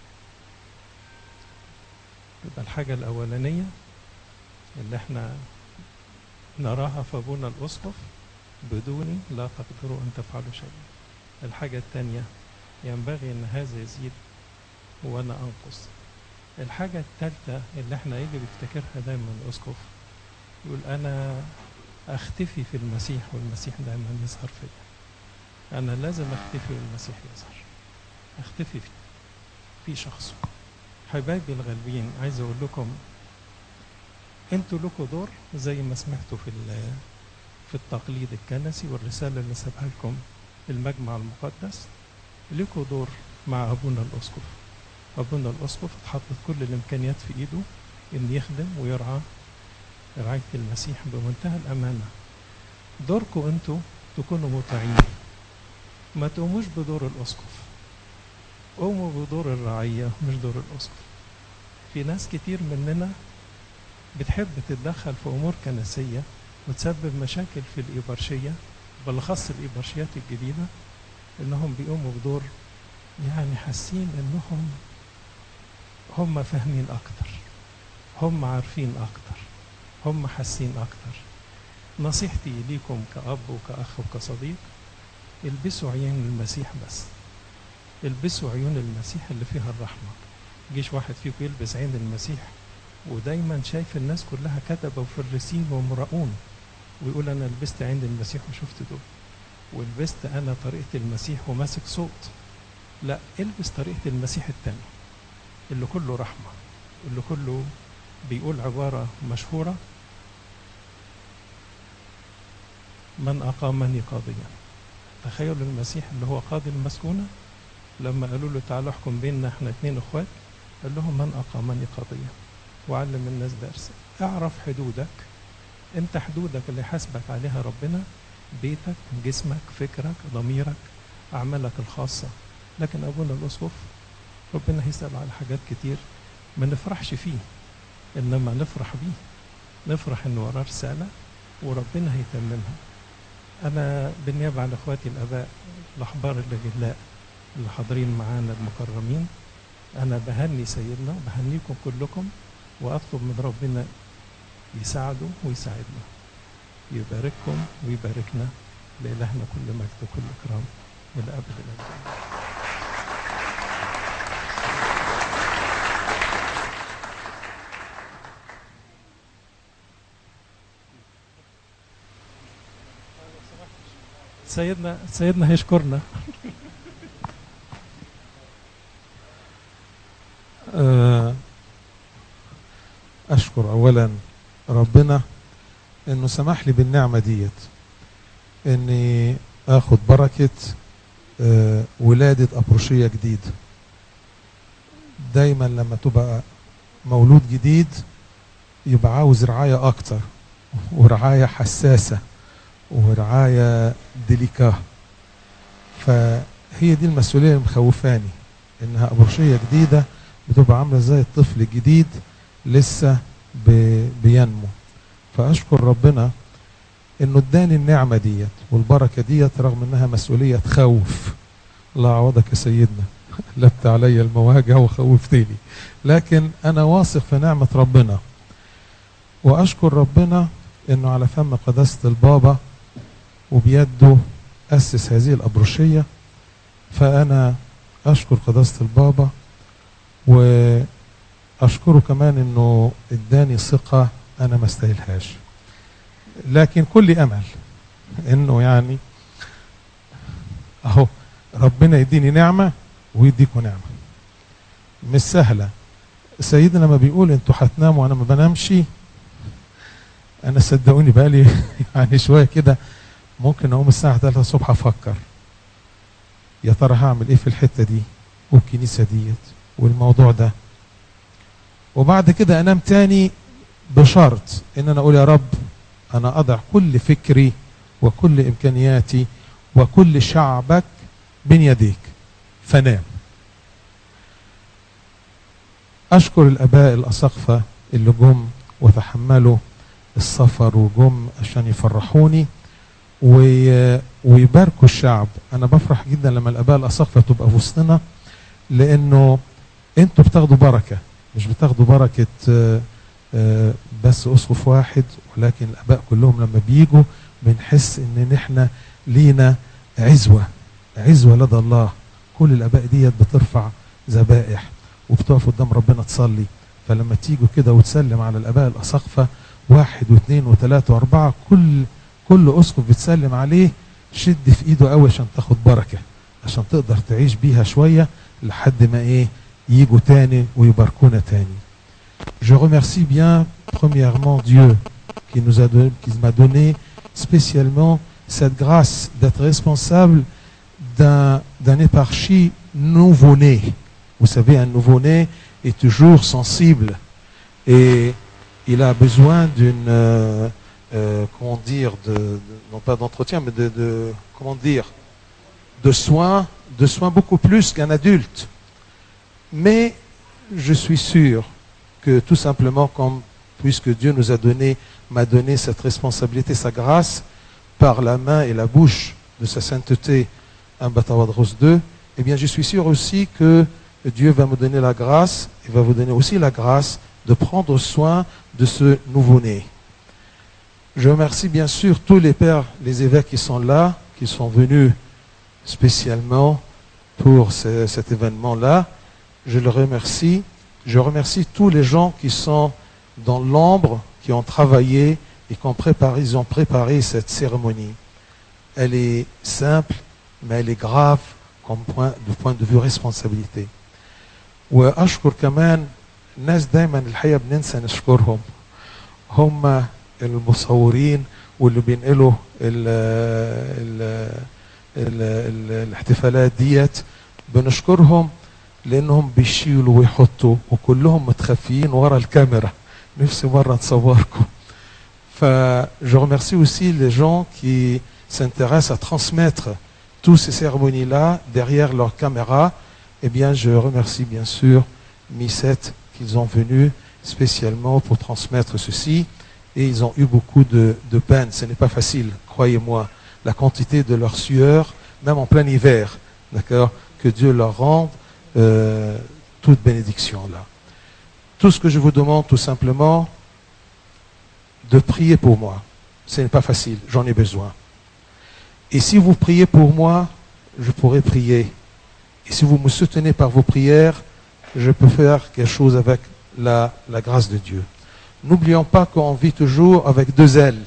يبقى الحاجة الأولانية اللي احنا نراها في أبونا الأسقف بدوني لا تقدروا أن تفعلوا شيئا الحاجة الثانية ينبغي أن هذا يزيد وأنا أنقص الحاجة الثالثة اللي احنا يجب يفتكرها دايما الأسقف يقول أنا أختفي في المسيح والمسيح دايما يظهر فيا أنا لازم أختفي والمسيح يظهر أختفي في, في شخصه حبايبي الغالبين عايز أقول لكم أنتوا لكم دور زي ما سمعتوا في في التقليد الكنسي والرسالة اللي سابها لكم المجمع المقدس لكم دور مع أبونا الأسقف أبونا الأسقف اتحطت كل الإمكانيات في إيده إن يخدم ويرعى رعاية المسيح بمنتهى الأمانة دوركم أنتوا تكونوا مطيعين ما تقوموش بدور الأسقف قوموا بدور الرعية مش دور الأسقف في ناس كتير مننا بتحب تتدخل في أمور كنسية وتسبب مشاكل في الإبرشية بالأخص الإبرشيات الجديدة إنهم بيقوموا بدور يعني حاسين إنهم هم فاهمين أكتر هم عارفين أكتر هم حاسين أكتر نصيحتي ليكم كأب وكأخ وكصديق البسوا عيون المسيح بس البسوا عيون المسيح اللي فيها الرحمة جيش واحد فيكم يلبس عين المسيح ودايما شايف الناس كلها كتبة وفرسين ومرؤون ويقول أنا لبست عين المسيح وشفت دول ولبست أنا طريقة المسيح وماسك صوت لا البس طريقة المسيح التاني اللي كله رحمة اللي كله بيقول عبارة مشهورة من أقامني قاضيا تخيلوا المسيح اللي هو قاضي المسكونة لما قالوا له تعالوا احكم بيننا احنا اتنين اخوات قال لهم من أقامني قاضيا وعلم الناس درس اعرف حدودك انت حدودك اللي حاسبك عليها ربنا بيتك جسمك فكرك ضميرك أعمالك الخاصة لكن أبونا الأسقف ربنا هيسأل على حاجات كتير ما نفرحش فيه إنما نفرح بيه نفرح إن وراه رسالة وربنا هيتممها أنا بالنيابة عن إخواتي الآباء الأحبار الأجلاء اللي حاضرين معانا المكرمين أنا بهني سيدنا بهنيكم كلكم وأطلب من ربنا يساعده ويساعدنا يبارككم ويباركنا لإلهنا كل مجد وكل إكرام إلى أبد الأبد سيدنا سيدنا هيشكرنا أشكر أولا ربنا إنه سمح لي بالنعمة ديت إني آخد بركة ولادة أبروشية جديد دايما لما تبقى مولود جديد يبقى عاوز رعاية أكتر ورعاية حساسة ورعاية ديليكاه فهي دي المسؤولية اللي مخوفاني إنها أبروشية جديدة بتبقى عاملة زي الطفل الجديد لسه بينمو فأشكر ربنا إنه اداني النعمة ديت والبركة ديت رغم إنها مسؤولية تخوف الله عوضك يا سيدنا قلبت علي المواجع وخوفتني لكن انا واثق في نعمه ربنا واشكر ربنا انه على فم قداسه البابا وبيده اسس هذه الابروشيه فانا اشكر قداسه البابا واشكره كمان انه اداني ثقه انا ما استاهلهاش لكن كل امل انه يعني اهو ربنا يديني نعمه ويديكم نعمه مش سهله سيدنا لما بيقول انتوا هتناموا وانا ما بنامش انا صدقوني بقالي يعني شويه كده ممكن اقوم الساعه 3 الصبح افكر يا ترى هعمل ايه في الحته دي والكنيسه ديت والموضوع ده وبعد كده انام تاني بشرط ان انا اقول يا رب انا اضع كل فكري وكل امكانياتي وكل شعبك بين يديك فنام اشكر الاباء الاساقفه اللي جم وتحملوا السفر وجم عشان يفرحوني وي- ويباركوا الشعب انا بفرح جدا لما الاباء الاساقفه تبقى في وسطنا لانه انتوا بتاخدوا بركه مش بتاخدوا بركه آه، آه، بس اسقف واحد ولكن الاباء كلهم لما بيجوا بنحس ان احنا لينا عزوه عزوه لدى الله كل الاباء ديت بترفع ذبائح وبتقف قدام ربنا تصلي فلما تيجوا كده وتسلم على الاباء الاساقفه واحد واثنين وثلاثه واربعه كل كل اسقف بتسلم عليه شد في ايده قوي عشان تاخد بركه عشان تقدر تعيش بيها شويه لحد ما ايه يجوا تاني ويباركونا تاني. Je remercie bien premièrement Dieu qui nous a donné, qui m'a donné spécialement cette grâce d'être responsable d'un d'un éparchie nouveau-né. Vous savez, un nouveau-né est toujours sensible et il a besoin d'une euh, euh, comment dire de, de- non pas d'entretien mais de, de comment dire de soins de soins beaucoup plus qu'un adulte. Mais je suis sûr que tout simplement comme puisque Dieu nous a donné m'a donné cette responsabilité sa grâce par la main et la bouche de sa sainteté un Batawadros 2 eh bien je suis sûr aussi que Dieu va me donner la grâce et va vous donner aussi la grâce de prendre soin de ce nouveau-né. Je remercie bien sûr tous les pères, les évêques qui sont là, qui sont venus spécialement pour ce- cet événement-là. Je le remercie. Je remercie tous les gens qui sont dans l'ombre, qui ont travaillé et qui ont préparé, ils ont préparé cette cérémonie. Elle est simple, mais elle est grave comme point, du point de vue responsabilité. واشكر كمان ناس دايما الحقيقه بننسى نشكرهم هم المصورين واللي بينقلوا ال ال ال ال الاحتفالات ديت بنشكرهم لانهم بيشيلوا ويحطوا وكلهم متخفيين ورا الكاميرا نفسي مره نصوركم ف je remercie aussi les gens qui s'intéressent à transmettre toutes ces cérémonies là derrière leur caméra eh bien, je remercie bien sûr Misset qu'ils ont venu spécialement pour transmettre ceci. Et ils ont eu beaucoup de, de peine. Ce n'est pas facile, croyez-moi. La quantité de leur sueur, même en plein hiver. D'accord Que Dieu leur rende euh, toute bénédiction là. Tout ce que je vous demande tout simplement, de prier pour moi. Ce n'est pas facile, j'en ai besoin. Et si vous priez pour moi, je pourrai prier. Et si vous me soutenez par vos prières, je peux faire quelque chose avec la, la grâce de Dieu. N'oublions pas qu'on vit toujours avec deux ailes.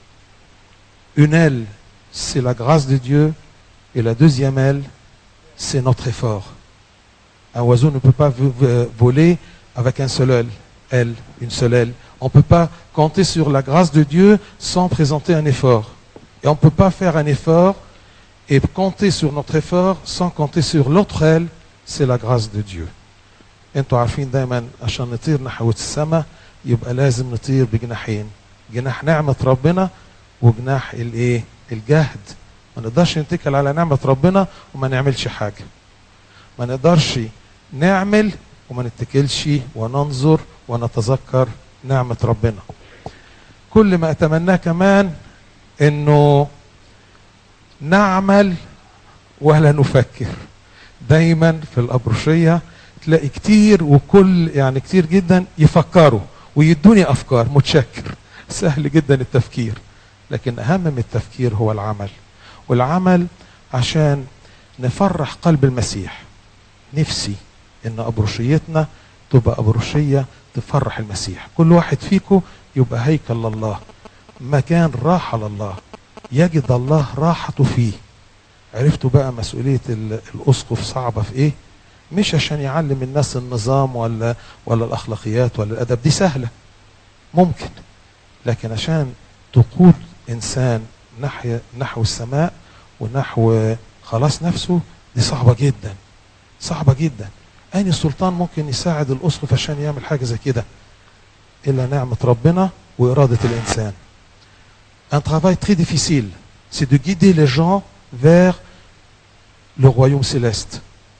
Une aile, c'est la grâce de Dieu, et la deuxième aile, c'est notre effort. Un oiseau ne peut pas vo- vo- voler avec un seul aile, aile, une seule aile. On ne peut pas compter sur la grâce de Dieu sans présenter un effort. Et on ne peut pas faire un effort et compter sur notre effort sans compter sur l'autre aile, c'est la grâce de Dieu. انتوا عارفين دايما عشان نطير نحو السماء يبقى لازم نطير بجناحين جناح نعمة ربنا وجناح الايه الجهد ما نقدرش نتكل على نعمة ربنا وما نعملش حاجة ما نقدرش نعمل وما نتكلش وننظر ونتذكر نعمة ربنا كل ما اتمناه كمان انه نعمل ولا نفكر دايما في الأبرشية تلاقي كتير وكل يعني كتير جدا يفكروا ويدوني أفكار متشكر سهل جدا التفكير لكن أهم من التفكير هو العمل والعمل عشان نفرح قلب المسيح نفسي ان ابروشيتنا تبقى ابروشيه تفرح المسيح كل واحد فيكم يبقى هيكل لله مكان راحه لله يجد الله راحته فيه عرفتوا بقى مسؤوليه ال- الاسقف صعبه في ايه مش عشان يعلم الناس النظام ولا ولا الاخلاقيات ولا الادب دي سهله ممكن لكن عشان تقود انسان نحو نحو السماء ونحو خلاص نفسه دي صعبه جدا صعبه جدا أي سلطان ممكن يساعد الأسقف عشان يعمل حاجة زي كده إلا نعمة ربنا وإرادة الإنسان Un travail très difficile, c'est de guider les gens vers le royaume céleste.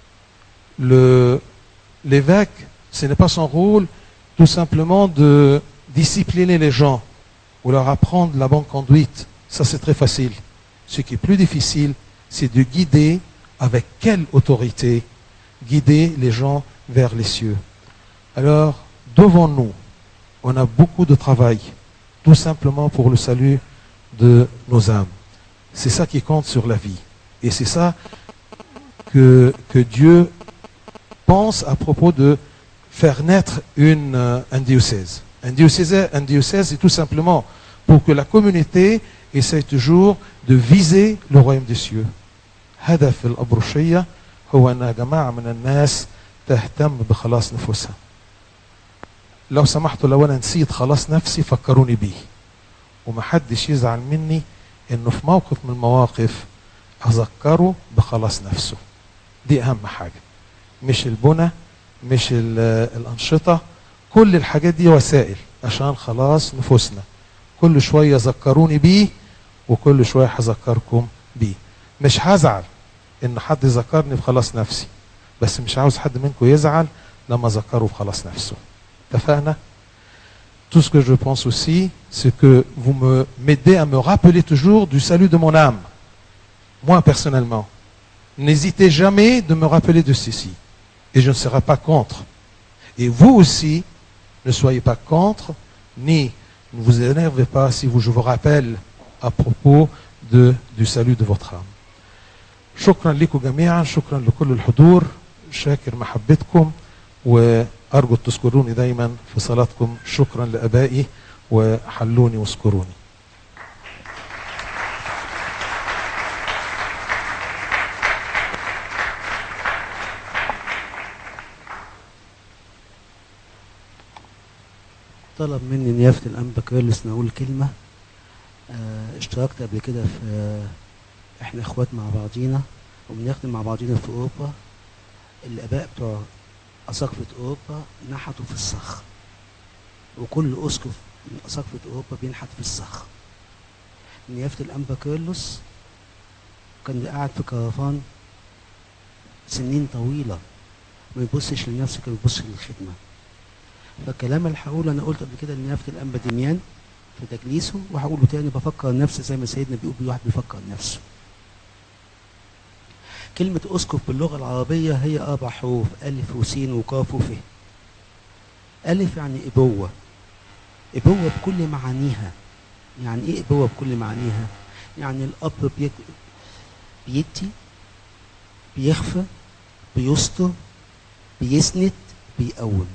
Le- L'évêque, ce n'est pas son rôle tout simplement de discipliner les gens ou leur apprendre la bonne conduite. Ça, c'est très facile. Ce qui est plus difficile, c'est de guider avec quelle autorité guider les gens vers les cieux. Alors, devant nous, on a beaucoup de travail, tout simplement pour le salut de nos âmes. C'est ça qui compte sur la vie. Et c'est ça que, que Dieu pense à propos de faire naître une, euh, un diocèse. Un diocèse, un diocèse, c'est tout simplement pour que la communauté essaye toujours de viser le royaume des cieux. هدف الأبروشية هو أن يا جماعة من الناس تهتم بخلاص نفوسها لو سمحتوا لو أنا نسيت خلاص نفسي فكروني بيه ومحدش يزعل مني انه في موقف من المواقف اذكره بخلاص نفسه دي اهم حاجه مش البنى مش ال- الانشطه كل الحاجات دي وسائل عشان خلاص نفوسنا كل شويه ذكروني بيه وكل شويه هذكركم بيه مش هزعل ان حد يذكرني بخلاص نفسي بس مش عاوز حد منكم يزعل لما ذكره بخلاص نفسه اتفقنا tout ce que je pense aussi, c'est que vous me m'aidez à me rappeler toujours du salut de mon âme. Moi, personnellement. N'hésitez jamais de me rappeler de ceci. Et je ne serai pas contre. Et vous aussi, ne soyez pas contre, ni ne vous énervez pas si vous, je vous rappelle à propos de, du salut de votre âme. شكرا لكم جميعا شكرا لكل الحضور شاكر محبتكم وأرجو تذكروني دايما في صلاتكم شكرا لأبائي وحلوني واذكروني طلب مني نيافة الأنبا كيرلس نقول كلمة آه، اشتركت قبل كده في آه، احنا اخوات مع بعضينا وبنخدم مع بعضينا في اوروبا الاباء بتوع اساقفة اوروبا نحتوا في الصخر وكل اسقف من اساقفة اوروبا بينحت في الصخر نيافة الانبا كيرلس كان قاعد في كرفان سنين طويلة ما يبصش لنفسه كان يبص للخدمة فالكلام اللي هقوله انا قلت قبل كده لنيافة الانبا دميان في تجليسه وهقوله تاني بفكر نفسي زي ما سيدنا بيقول الواحد بيفكر نفسه كلمة أسقف باللغة العربية هي أربع حروف ألف وسين وقاف وف ألف يعني إبوة إبوة بكل معانيها يعني إيه إبوة بكل معانيها؟ يعني الأب بيك... بيدي بيخفى بيستر بيسند بيقوم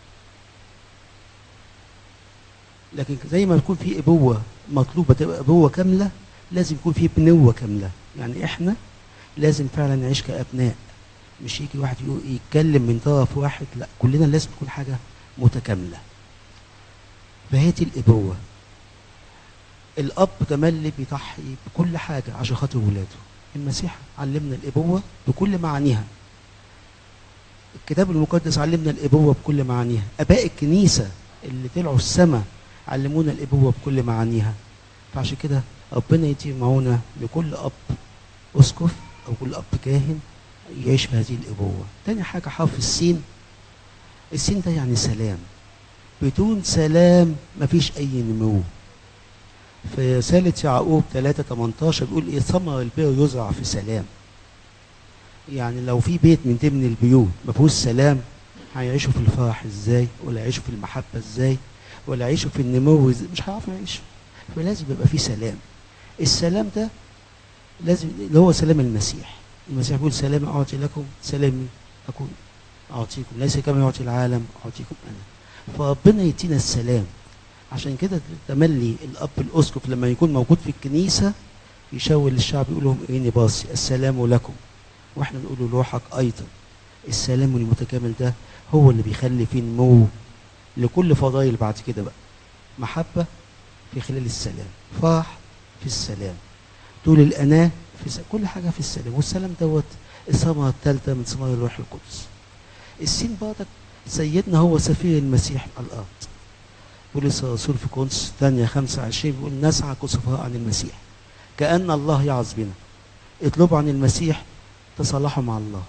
لكن زي ما يكون في ابوه مطلوبه تبقى ابوه كامله لازم يكون في بنوه كامله يعني احنا لازم فعلا نعيش كابناء مش يجي واحد يقول يتكلم من طرف واحد لا كلنا لازم تكون حاجه متكامله فهي دي الابوه الاب تملي بيضحي بكل حاجه عشان خاطر ولاده المسيح علمنا الابوه بكل معانيها الكتاب المقدس علمنا الابوه بكل معانيها اباء الكنيسه اللي طلعوا السماء علمونا الابوه بكل معانيها فعشان كده ربنا يديم معونا لكل اب اسقف او كل اب كاهن يعيش في هذه الابوه تاني حاجه حرف السين السين ده يعني سلام بدون سلام مفيش اي نمو في رسالة يعقوب 3 18 بيقول ايه ثمر البر يزرع في سلام يعني لو في بيت من ضمن البيوت ما فيهوش سلام هيعيشوا في الفرح ازاي ولا يعيشوا في المحبه ازاي ولا يعيشوا في النمو ازاي مش هيعرفوا يعيشوا فلازم يبقى في سلام السلام ده لازم اللي هو سلام المسيح المسيح بيقول سلام اعطي لكم سلامي اكون اعطيكم ليس كما يعطي العالم اعطيكم انا فربنا يدينا السلام عشان كده تملي الاب الاسقف لما يكون موجود في الكنيسه يشاور للشعب يقول لهم اني باصي السلام لكم واحنا نقول له روحك ايضا السلام المتكامل ده هو اللي بيخلي فيه نمو لكل فضائل بعد كده بقى محبه في خلال السلام فرح في السلام طول الاناه في س... كل حاجه في السلام والسلام دوت الثمره الثالثه من ثمار الروح القدس السين برضك سيدنا هو سفير المسيح على الارض بولس الرسول في كونس ثانية 25 بيقول نسعى كسفراء عن المسيح كأن الله يعظ بنا اطلبوا عن المسيح تصالحوا مع الله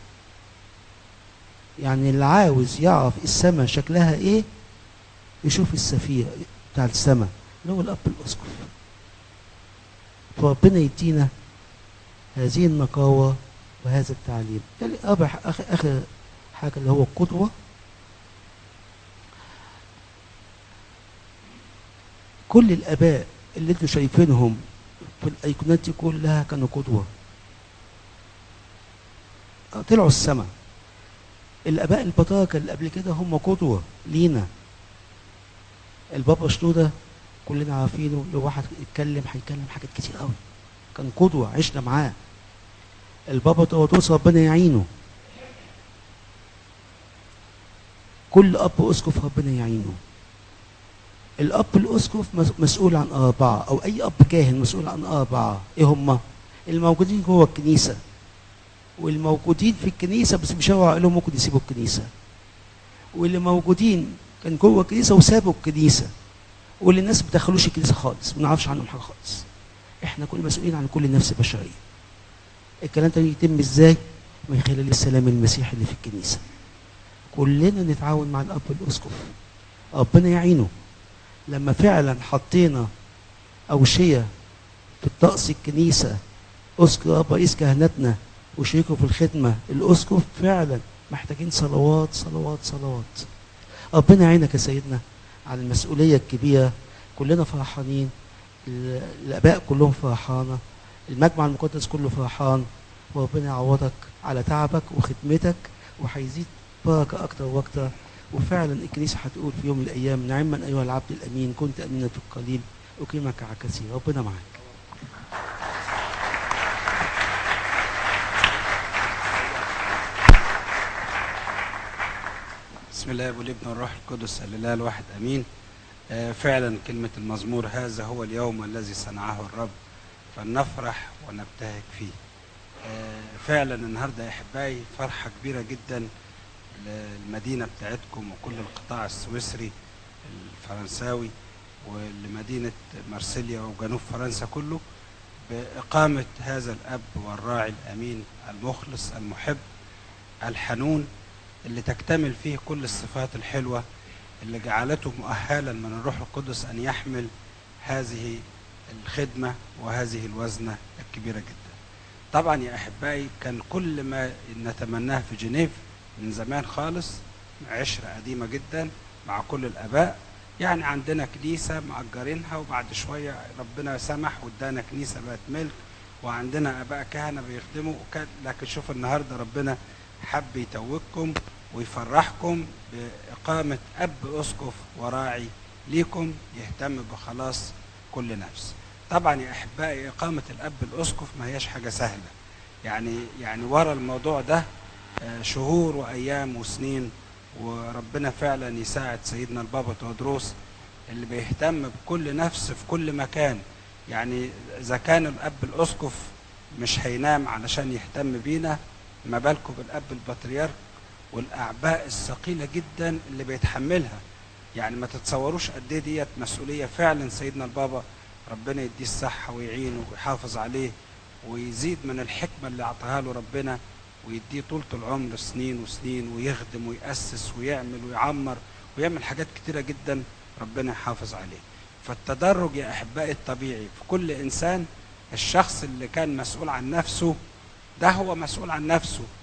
يعني اللي عاوز يعرف السماء شكلها ايه يشوف السفير بتاع السماء اللي هو الاب الاسقف فربنا يدينا هذه النقاوة وهذا التعليم ده رابع آخر, آخر حاجة اللي هو القدوة كل الآباء اللي انتوا شايفينهم في الأيقونات دي كلها كانوا قدوة طلعوا السماء الآباء البطاركة اللي قبل كده هم قدوة لينا البابا شنودة كلنا عارفينه لو واحد يتكلم هيتكلم حاجات كتير قوي كان قدوة عشنا معاه البابا تودوس ربنا يعينه كل اب اسقف ربنا يعينه الاب الاسقف مسؤول عن اربعه او اي اب كاهن مسؤول عن اربعه ايه هم الموجودين جوه الكنيسه والموجودين في الكنيسه بس بيشاوروا لهم ممكن يسيبوا الكنيسه واللي موجودين كان جوه الكنيسه وسابوا الكنيسه واللي الناس ما دخلوش الكنيسه خالص ما نعرفش عنهم حاجه خالص احنا كل مسؤولين عن كل نفس بشريه الكلام ده يتم ازاي من خلال السلام المسيحي اللي في الكنيسه كلنا نتعاون مع الاب الاسقف ربنا يعينه لما فعلا حطينا اوشيه في الطقس الكنيسه اسقف رئيس كهنتنا وشريكه في الخدمه الاسقف فعلا محتاجين صلوات صلوات صلوات ربنا يعينك يا سيدنا على المسؤوليه الكبيره كلنا فرحانين الاباء كلهم فرحانه المجمع المقدس كله فرحان وربنا يعوضك على تعبك وخدمتك وهيزيد بركه اكتر واكتر وفعلا الكنيسه هتقول في يوم من الايام نعما ايها العبد الامين كنت امينا في القليل اقيمك على الكثير ربنا معاك بسم الله والابن والروح القدس الاله الواحد امين آه فعلا كلمه المزمور هذا هو اليوم الذي صنعه الرب فلنفرح ونبتهج فيه آه فعلا النهارده يا احبائي فرحه كبيره جدا للمدينه بتاعتكم وكل القطاع السويسري الفرنساوي ولمدينه مارسيليا وجنوب فرنسا كله باقامه هذا الاب والراعي الامين المخلص المحب الحنون اللي تكتمل فيه كل الصفات الحلوه اللي جعلته مؤهلا من الروح القدس ان يحمل هذه الخدمه وهذه الوزنه الكبيره جدا. طبعا يا احبائي كان كل ما نتمناه في جنيف من زمان خالص عشره قديمه جدا مع كل الاباء يعني عندنا كنيسه مأجرينها وبعد شويه ربنا سمح وادانا كنيسه بقت ملك وعندنا اباء كهنه بيخدموا وكان لكن شوف النهارده ربنا حب يتوجكم ويفرحكم بإقامة أب أسقف وراعي ليكم يهتم بخلاص كل نفس طبعا يا أحبائي إقامة الأب الأسقف ما هياش حاجة سهلة يعني يعني ورا الموضوع ده شهور وأيام وسنين وربنا فعلا يساعد سيدنا البابا تودروس اللي بيهتم بكل نفس في كل مكان يعني إذا كان الأب الأسقف مش هينام علشان يهتم بينا ما بالكم بالاب البطريرك والاعباء الثقيله جدا اللي بيتحملها يعني ما تتصوروش قد ايه ديت مسؤوليه فعلا سيدنا البابا ربنا يديه الصحه ويعينه ويحافظ عليه ويزيد من الحكمه اللي اعطاها له ربنا ويديه طولة العمر سنين وسنين ويخدم ويأسس ويعمل ويعمر ويعمل حاجات كتيرة جدا ربنا يحافظ عليه فالتدرج يا أحبائي الطبيعي في كل إنسان الشخص اللي كان مسؤول عن نفسه ده هو مسؤول عن نفسه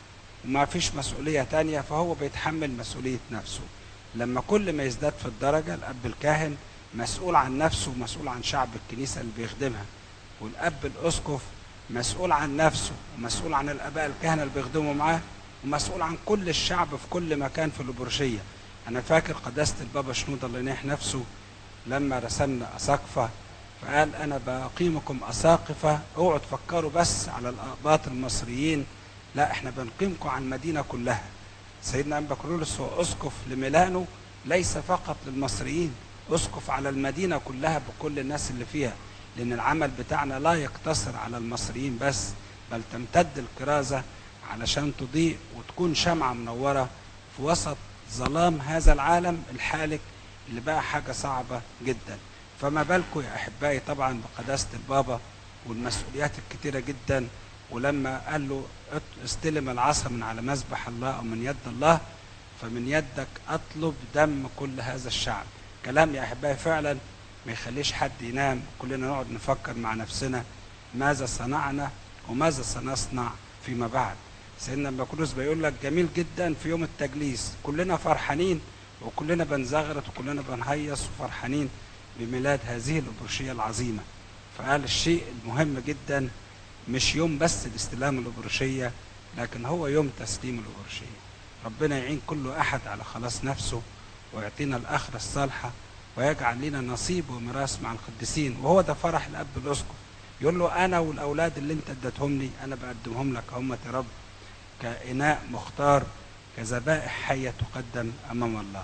وما فيش مسؤولية تانية فهو بيتحمل مسؤولية نفسه لما كل ما يزداد في الدرجة الأب الكاهن مسؤول عن نفسه ومسؤول عن شعب الكنيسة اللي بيخدمها والأب الأسقف مسؤول عن نفسه ومسؤول عن الآباء الكهنة اللي بيخدموا معاه ومسؤول عن كل الشعب في كل مكان في الأبرشية أنا فاكر قداسة البابا شنودة الله ينيح نفسه لما رسمنا أساقفة فقال أنا بقيمكم أساقفة اوعوا تفكروا بس على الأقباط المصريين لا احنا بنقيمكم على المدينة كلها سيدنا أنبا كرولوس هو أسقف لميلانو ليس فقط للمصريين أسقف على المدينة كلها بكل الناس اللي فيها لأن العمل بتاعنا لا يقتصر على المصريين بس بل تمتد الكرازة علشان تضيء وتكون شمعة منورة في وسط ظلام هذا العالم الحالك اللي بقى حاجة صعبة جدا فما بالكم يا أحبائي طبعا بقداسة البابا والمسؤوليات الكتيرة جدا ولما قال له استلم العصا من على مذبح الله أو من يد الله فمن يدك أطلب دم كل هذا الشعب كلام يا أحبائي فعلا ما يخليش حد ينام كلنا نقعد نفكر مع نفسنا ماذا صنعنا وماذا سنصنع فيما بعد سيدنا بكروس بيقول لك جميل جدا في يوم التجليس كلنا فرحانين وكلنا بنزغرط وكلنا بنهيص وفرحانين بميلاد هذه الأبرشية العظيمة فقال الشيء المهم جدا مش يوم بس الاستلام الأبرشية لكن هو يوم تسليم الأبرشية ربنا يعين كل أحد على خلاص نفسه ويعطينا الآخرة الصالحة ويجعل لنا نصيب وميراث مع القديسين وهو ده فرح الأب الأسقف يقول له أنا والأولاد اللي أنت اديتهم لي أنا بقدمهم لك هم يا رب كإناء مختار كذبائح حية تقدم أمام الله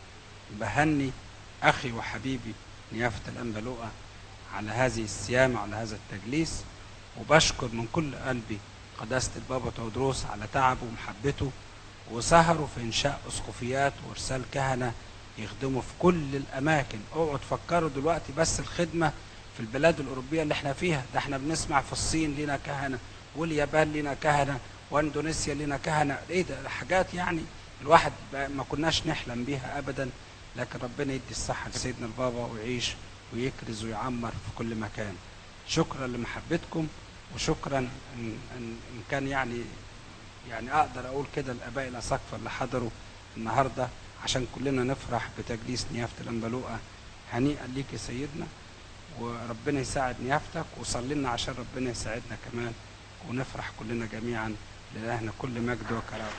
بهني أخي وحبيبي نيافة الأنبلوءة على هذه الصيام وعلى هذا التجليس وبشكر من كل قلبي قداسة البابا تودروس على تعبه ومحبته وسهروا في إنشاء أسقفيات وإرسال كهنة يخدموا في كل الأماكن اوعوا تفكروا دلوقتي بس الخدمة في البلاد الأوروبية اللي احنا فيها ده احنا بنسمع في الصين لنا كهنة واليابان لنا كهنة واندونيسيا لنا كهنة ايه ده حاجات يعني الواحد ما كناش نحلم بيها أبدا لكن ربنا يدي الصحة لسيدنا البابا ويعيش ويكرز ويعمر في كل مكان شكرا لمحبتكم وشكرا إن, إن, إن كان يعني يعني أقدر أقول كده الآباء الأساقفة اللي حضروا النهاردة عشان كلنا نفرح بتجليس نيافة الأنبلوءة هنيئا ليك يا سيدنا وربنا يساعد نيافتك وصلي لنا عشان ربنا يساعدنا كمان ونفرح كلنا جميعا لإلهنا كل مجد وكرامة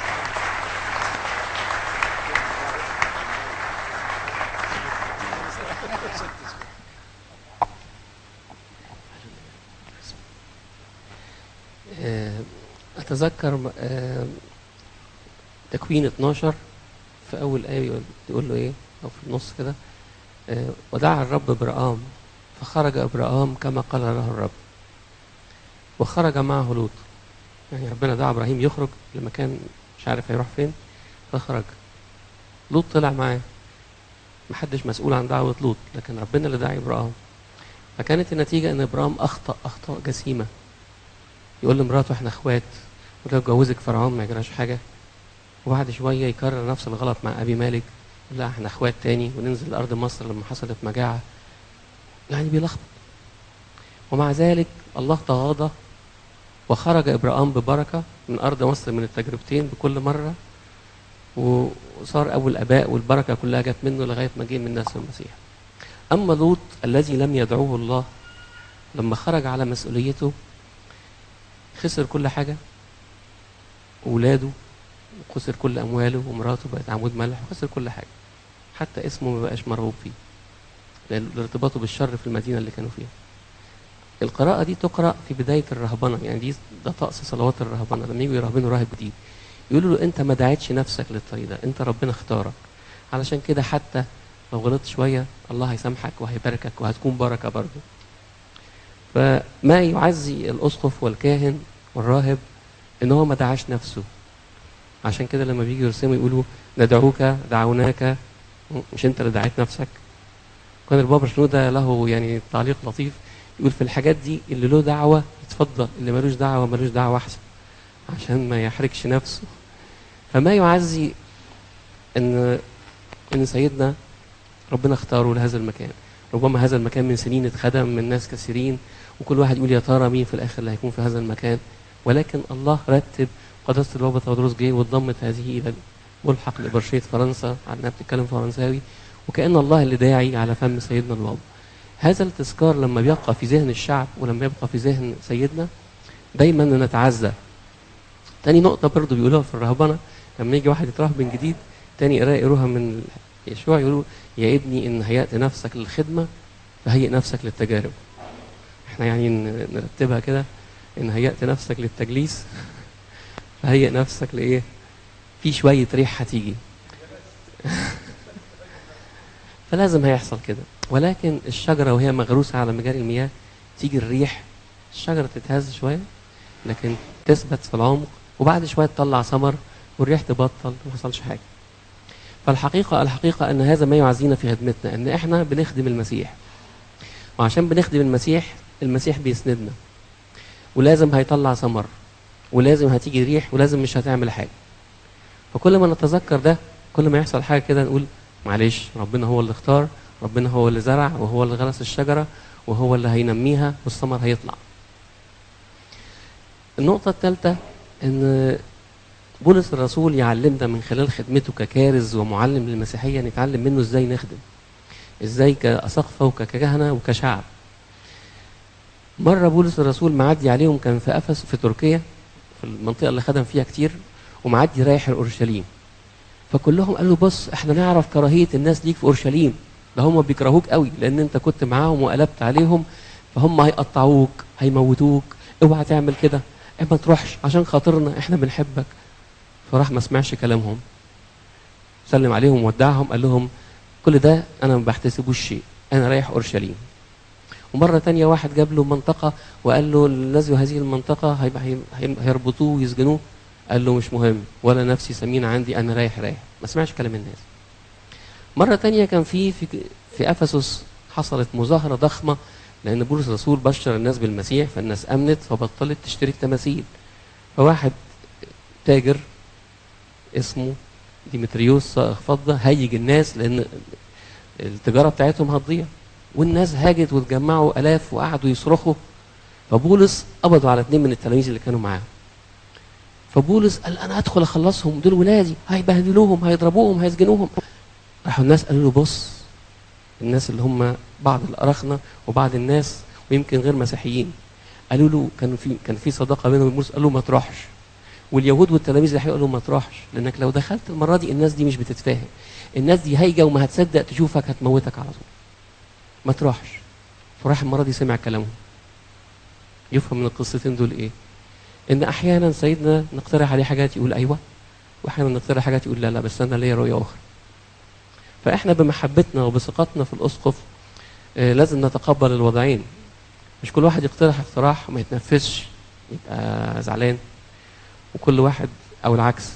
أتذكر تكوين 12 في أول آية يقول له إيه أو في النص كده ودعا الرب إبراهام فخرج إبراهام كما قال له الرب وخرج معه لوط يعني ربنا دعا إبراهيم يخرج لمكان مش عارف هيروح فين فخرج لوط طلع معاه محدش مسؤول عن دعوة لوط لكن ربنا اللي دعا إبراهام فكانت النتيجة إن إبراهام أخطأ أخطاء جسيمة يقول لمراته إحنا إخوات ولو اتجوزك فرعون ما يجراش حاجة وبعد شوية يكرر نفس الغلط مع أبي مالك لا احنا اخوات تاني وننزل لأرض مصر لما حصلت مجاعة يعني بيلخبط ومع ذلك الله تغاضى وخرج إبراهام ببركة من أرض مصر من التجربتين بكل مرة وصار أبو الآباء والبركة كلها جت منه لغاية ما جه من ناس المسيح أما لوط الذي لم يدعوه الله لما خرج على مسؤوليته خسر كل حاجة أولاده وخسر كل أمواله ومراته بقت عمود ملح وخسر كل حاجة حتى اسمه ما بقاش مرغوب فيه لارتباطه بالشر في المدينة اللي كانوا فيها القراءة دي تقرأ في بداية الرهبنة يعني دي ده طقس صلوات الرهبنة لما يجوا يرهبنوا راهب جديد يقولوا له أنت ما دعيتش نفسك للطريق ده أنت ربنا اختارك علشان كده حتى لو غلطت شوية الله هيسامحك وهيباركك وهتكون بركة برضه فما يعزي الأسقف والكاهن والراهب إن هو ما دعاش نفسه عشان كده لما بيجي يرسموا يقولوا ندعوك دعوناك مش انت اللي دعيت نفسك كان البابا شنودة له يعني تعليق لطيف يقول في الحاجات دي اللي له دعوة يتفضل اللي ملوش دعوة ملوش دعوة أحسن عشان ما يحرجش نفسه فما يعزي ان ان سيدنا ربنا اختاره لهذا المكان ربما هذا المكان من سنين اتخدم من ناس كثيرين وكل واحد يقول يا ترى مين في الاخر اللي هيكون في هذا المكان ولكن الله رتب قداسة البابا تودروس جه واتضمت هذه إلى ملحق لإبرشية فرنسا على إنها بتتكلم فرنساوي وكأن الله اللي داعي على فم سيدنا البابا هذا التذكار لما بيبقى في ذهن الشعب ولما يبقى في ذهن سيدنا دايما نتعزى تاني نقطة برضو بيقولوها في الرهبنة لما يجي واحد يترهبن جديد تاني قراءة يقروها من يشوع يقولوا يا ابني إن هيأت نفسك للخدمة فهيئ نفسك للتجارب احنا يعني ن- نرتبها كده إن هيأت نفسك للتجليس فهيئ نفسك لإيه في شوية ريح هتيجي فلازم هيحصل كده ولكن الشجرة وهي مغروسة على مجاري المياه تيجي الريح الشجرة تتهز شوية لكن تثبت في العمق وبعد شوية تطلع ثمر والريح تبطل ما حصلش حاجة فالحقيقة الحقيقة أن هذا ما يعزينا في خدمتنا أن إحنا بنخدم المسيح وعشان بنخدم المسيح المسيح بيسندنا ولازم هيطلع ثمر ولازم هتيجي ريح ولازم مش هتعمل حاجة فكل ما نتذكر ده كل ما يحصل حاجة كده نقول معلش ربنا هو اللي اختار ربنا هو اللي زرع وهو اللي غرس الشجرة وهو اللي هينميها والثمر هيطلع النقطة الثالثة ان بولس الرسول يعلمنا من خلال خدمته ككارز ومعلم للمسيحية نتعلم منه ازاي نخدم ازاي كأساقفة وككهنة وكشعب مرة بولس الرسول معدي عليهم كان في أفس في تركيا في المنطقة اللي خدم فيها كتير ومعدي رايح اورشليم فكلهم قالوا بص احنا نعرف كراهيه الناس ليك في اورشليم ده هم بيكرهوك قوي لان انت كنت معاهم وقلبت عليهم فهم هيقطعوك هيموتوك اوعى تعمل كده إيه ما تروحش عشان خاطرنا احنا بنحبك فراح ما سمعش كلامهم سلم عليهم ودعهم قال لهم كل ده انا ما بحتسبوش شيء انا رايح اورشليم ومره تانية واحد جاب له منطقه وقال له الذي هذه المنطقه هيبقى هي- هيربطوه ويسجنوه قال له مش مهم ولا نفسي سمين عندي انا رايح رايح ما سمعش كلام الناس مرة تانية كان في في في افسس حصلت مظاهرة ضخمة لأن بولس الرسول بشر الناس بالمسيح فالناس أمنت فبطلت تشتري التماثيل فواحد تاجر اسمه ديمتريوس صائغ فضة هيج الناس لأن التجارة بتاعتهم هتضيع والناس هاجت واتجمعوا آلاف وقعدوا يصرخوا فبولس قبضوا على اثنين من التلاميذ اللي كانوا معاه فبولس قال انا ادخل اخلصهم دول ولادي هيبهدلوهم هيضربوهم هيسجنوهم راحوا الناس قالوا له بص الناس اللي هم بعض الاراخنه وبعض الناس ويمكن غير مسيحيين قالوا له كان في كان في صداقه بينهم وبولس قال له ما تروحش واليهود والتلاميذ اللي قالوا له ما تروحش لانك لو دخلت المره دي الناس دي مش بتتفاهم الناس دي هايجه وما هتصدق تشوفك هتموتك على طول ما تروحش فراح المره دي سمع كلامهم يفهم من القصتين دول ايه ان احيانا سيدنا نقترح عليه حاجات يقول ايوه واحيانا نقترح حاجات يقول لا لا بس انا ليا رؤيه اخرى فاحنا بمحبتنا وبثقتنا في الاسقف آه، لازم نتقبل الوضعين مش كل واحد يقترح اقتراح وما يتنفذش يبقى زعلان وكل واحد او العكس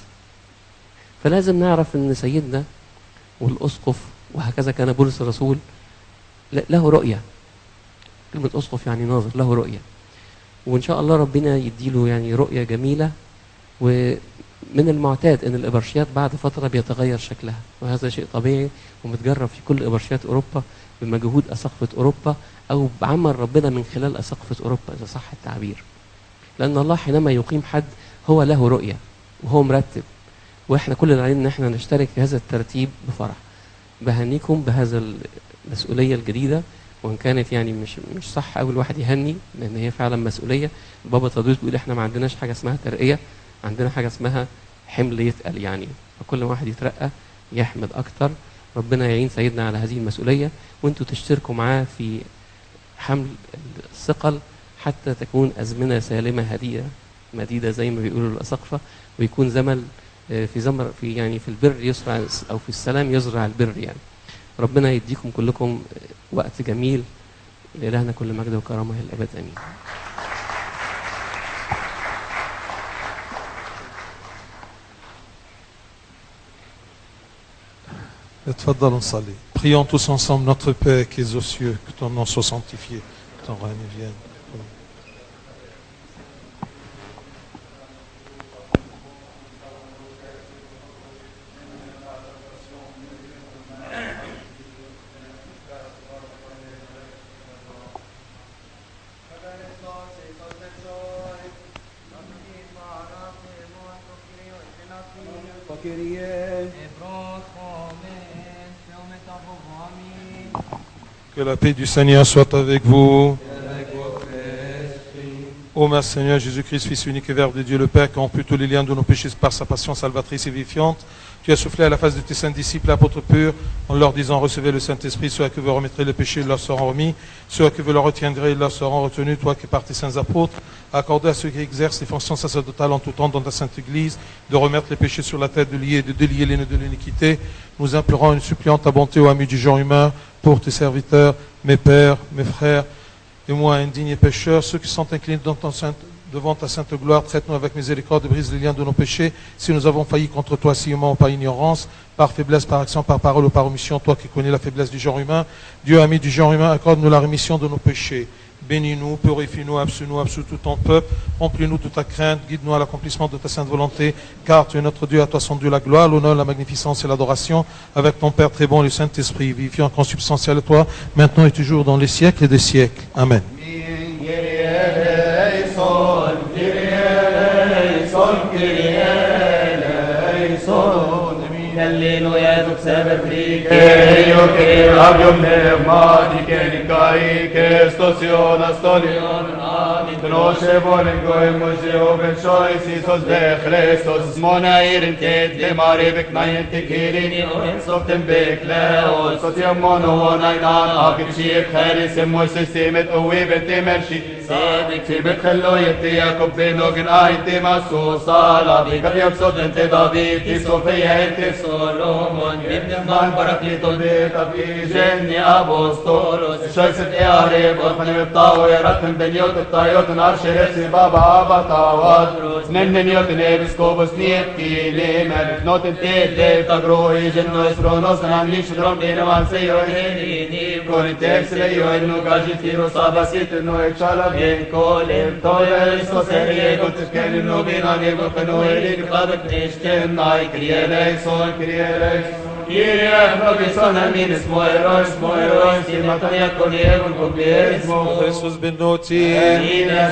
فلازم نعرف ان سيدنا والاسقف وهكذا كان بولس الرسول ل- له رؤيه كلمه اسقف يعني ناظر له رؤيه وان شاء الله ربنا يديله يعني رؤيه جميله ومن المعتاد ان الابرشيات بعد فتره بيتغير شكلها وهذا شيء طبيعي ومتجرب في كل ابرشيات اوروبا بمجهود اساقفه اوروبا او بعمل ربنا من خلال اساقفه اوروبا اذا صح التعبير لان الله حينما يقيم حد هو له رؤيه وهو مرتب واحنا كل اللي علينا ان احنا نشترك في هذا الترتيب بفرح بهنيكم بهذا المسؤوليه الجديده وان كانت يعني مش مش صح قوي الواحد يهني لان هي فعلا مسؤوليه بابا تدوس بيقول احنا ما عندناش حاجه اسمها ترقيه عندنا حاجه اسمها حمل يتقل يعني فكل ما واحد يترقى يحمد اكتر ربنا يعين سيدنا على هذه المسؤوليه وانتوا تشتركوا معاه في حمل الثقل حتى تكون ازمنه سالمه هديه مديده زي ما بيقولوا الاساقفه ويكون زمن آه، في زمر في يعني في البر يسرع او في السلام يزرع البر يعني ربنا يديكم كلكم وقت جميل لإلهنا كل مجد وكرامة إلى الأبد آمين تفضلوا نصلي Prions tous ensemble notre Père qui es aux cieux, que ton nom soit sanctifié, que ton règne vienne. Kyrie. Que la paix du Seigneur soit avec vous. Ô ma Seigneur Jésus-Christ, Fils unique et Verbe de Dieu le Père, qui rompu tous les liens de nos péchés par sa passion salvatrice et vivifiante, tu as soufflé à la face de tes saints disciples, apôtres purs, en leur disant Recevez le Saint-Esprit, ceux à qui vous remettrez les péchés leur seront remis, ceux à qui vous leur retiendrez leur seront retenus, toi qui par tes saints apôtres, accordé à ceux qui exercent les fonctions sacerdotales en tout temps dans ta sainte Église, de remettre les péchés sur la tête, de lier et de délier les nœuds de l'iniquité. Nous implorons une suppliante ta bonté, ô ami du genre humain, pour tes serviteurs, mes pères, mes frères, et moi, indignes et pécheurs, ceux qui sont inclinés dans ton sainte- devant ta sainte gloire, traite-nous avec miséricorde et brise les liens de nos péchés. Si nous avons failli contre toi sciemment ou par ignorance, par faiblesse, par action, par parole ou par omission, toi qui connais la faiblesse du genre humain, Dieu ami du genre humain, accorde-nous la rémission de nos péchés. Bénis-nous, purifie-nous, absous-nous, absous tout ton peuple, remplis-nous de ta crainte, guide-nous à l'accomplissement de ta sainte volonté, car tu es notre Dieu, à toi sont due la gloire, l'honneur, la magnificence et l'adoration, avec ton Père très bon, le Saint-Esprit, vivifiant, consubstantiel à toi, maintenant et toujours dans les siècles et des siècles. Amen. Kyrie-eleison, Kyrie-eleison, Kyrie-eleison. Halleluja, tuksever fri. Kyrio, Kyrie, abium pneumati, Kyrie, Christos, Ionas, Tolion, Tnoshe, volen goy, Moshe, oben shoy, Sisos, de Christos, Mona, irin, tet, de mare, bek, nayen, te kirin, soften, bek, leos, sot, yamon, on, ainan, akit, shir, kharis, Moshe, simet, uwe, bete, mershi, صادق في بتخلو يتي يعقوب بينوغن آيتي مسو صالة بيكت يبسط انت دافيد صوفيا انت سولومون بابن مال بركليتو بيت في جني أبوستولوس شايسة إعريب وخني بطاوي رتم بنيوت الطايوت نارش رسي بابا أبا طاوات نن نيوت نيبسكوبوس نيبكي ليمن نوت انتي تقروي جنو اسرونوس نعملين شدرون بين وانسيو هيني كون تكس ليو انو قاجي تيرو صابسيت انو اكشالا بين كل الطويل اسكو سريه كنت تكن انو بينا نيبو قنو إليك قادك نشتن ناي كريه ليسون كريه ليسون Kyrie nobison amin اسمه إيروس اسمه إيروس كلمة يكون يكون كبير اسمه Christus benoti. Amin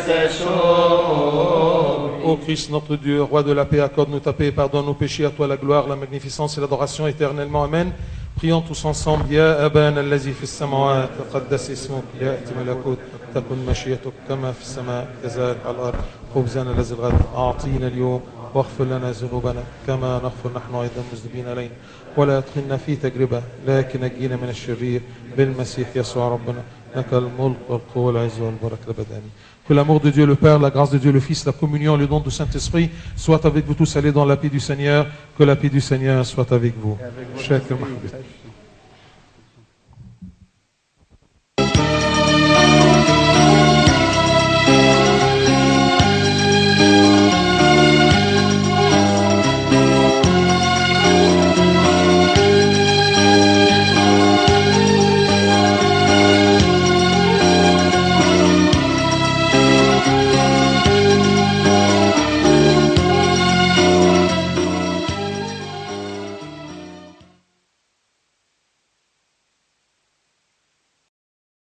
سشو Ô Christ, notre Dieu, roi de la paix, accorde-nous ta paix et pardonne nos péchés. À toi la gloire, la magnificence et l'adoration éternellement. Amen. Prions tous ensemble. يا أبانا الذي في السماوات تقدس اسمك يأتي ملكوت تكن مشيئتك كما في السماء كذلك على الأرض خبزنا الذي الغد أعطينا اليوم واغفر لنا ذنوبنا كما نغفر نحن أيضا المذنبين إلينا ولا تدخلنا في تجربة لكن نجينا من الشرير بالمسيح يسوع ربنا لك الملك والقوة والعز والبركة أبدا آمين. Que l'amour de Dieu le Père, la grâce de Dieu le Fils, la communion, le don du Saint-Esprit soit avec vous tous. Allez dans la paix du Seigneur. Que la paix du Seigneur soit avec vous. Chers Mahmoud.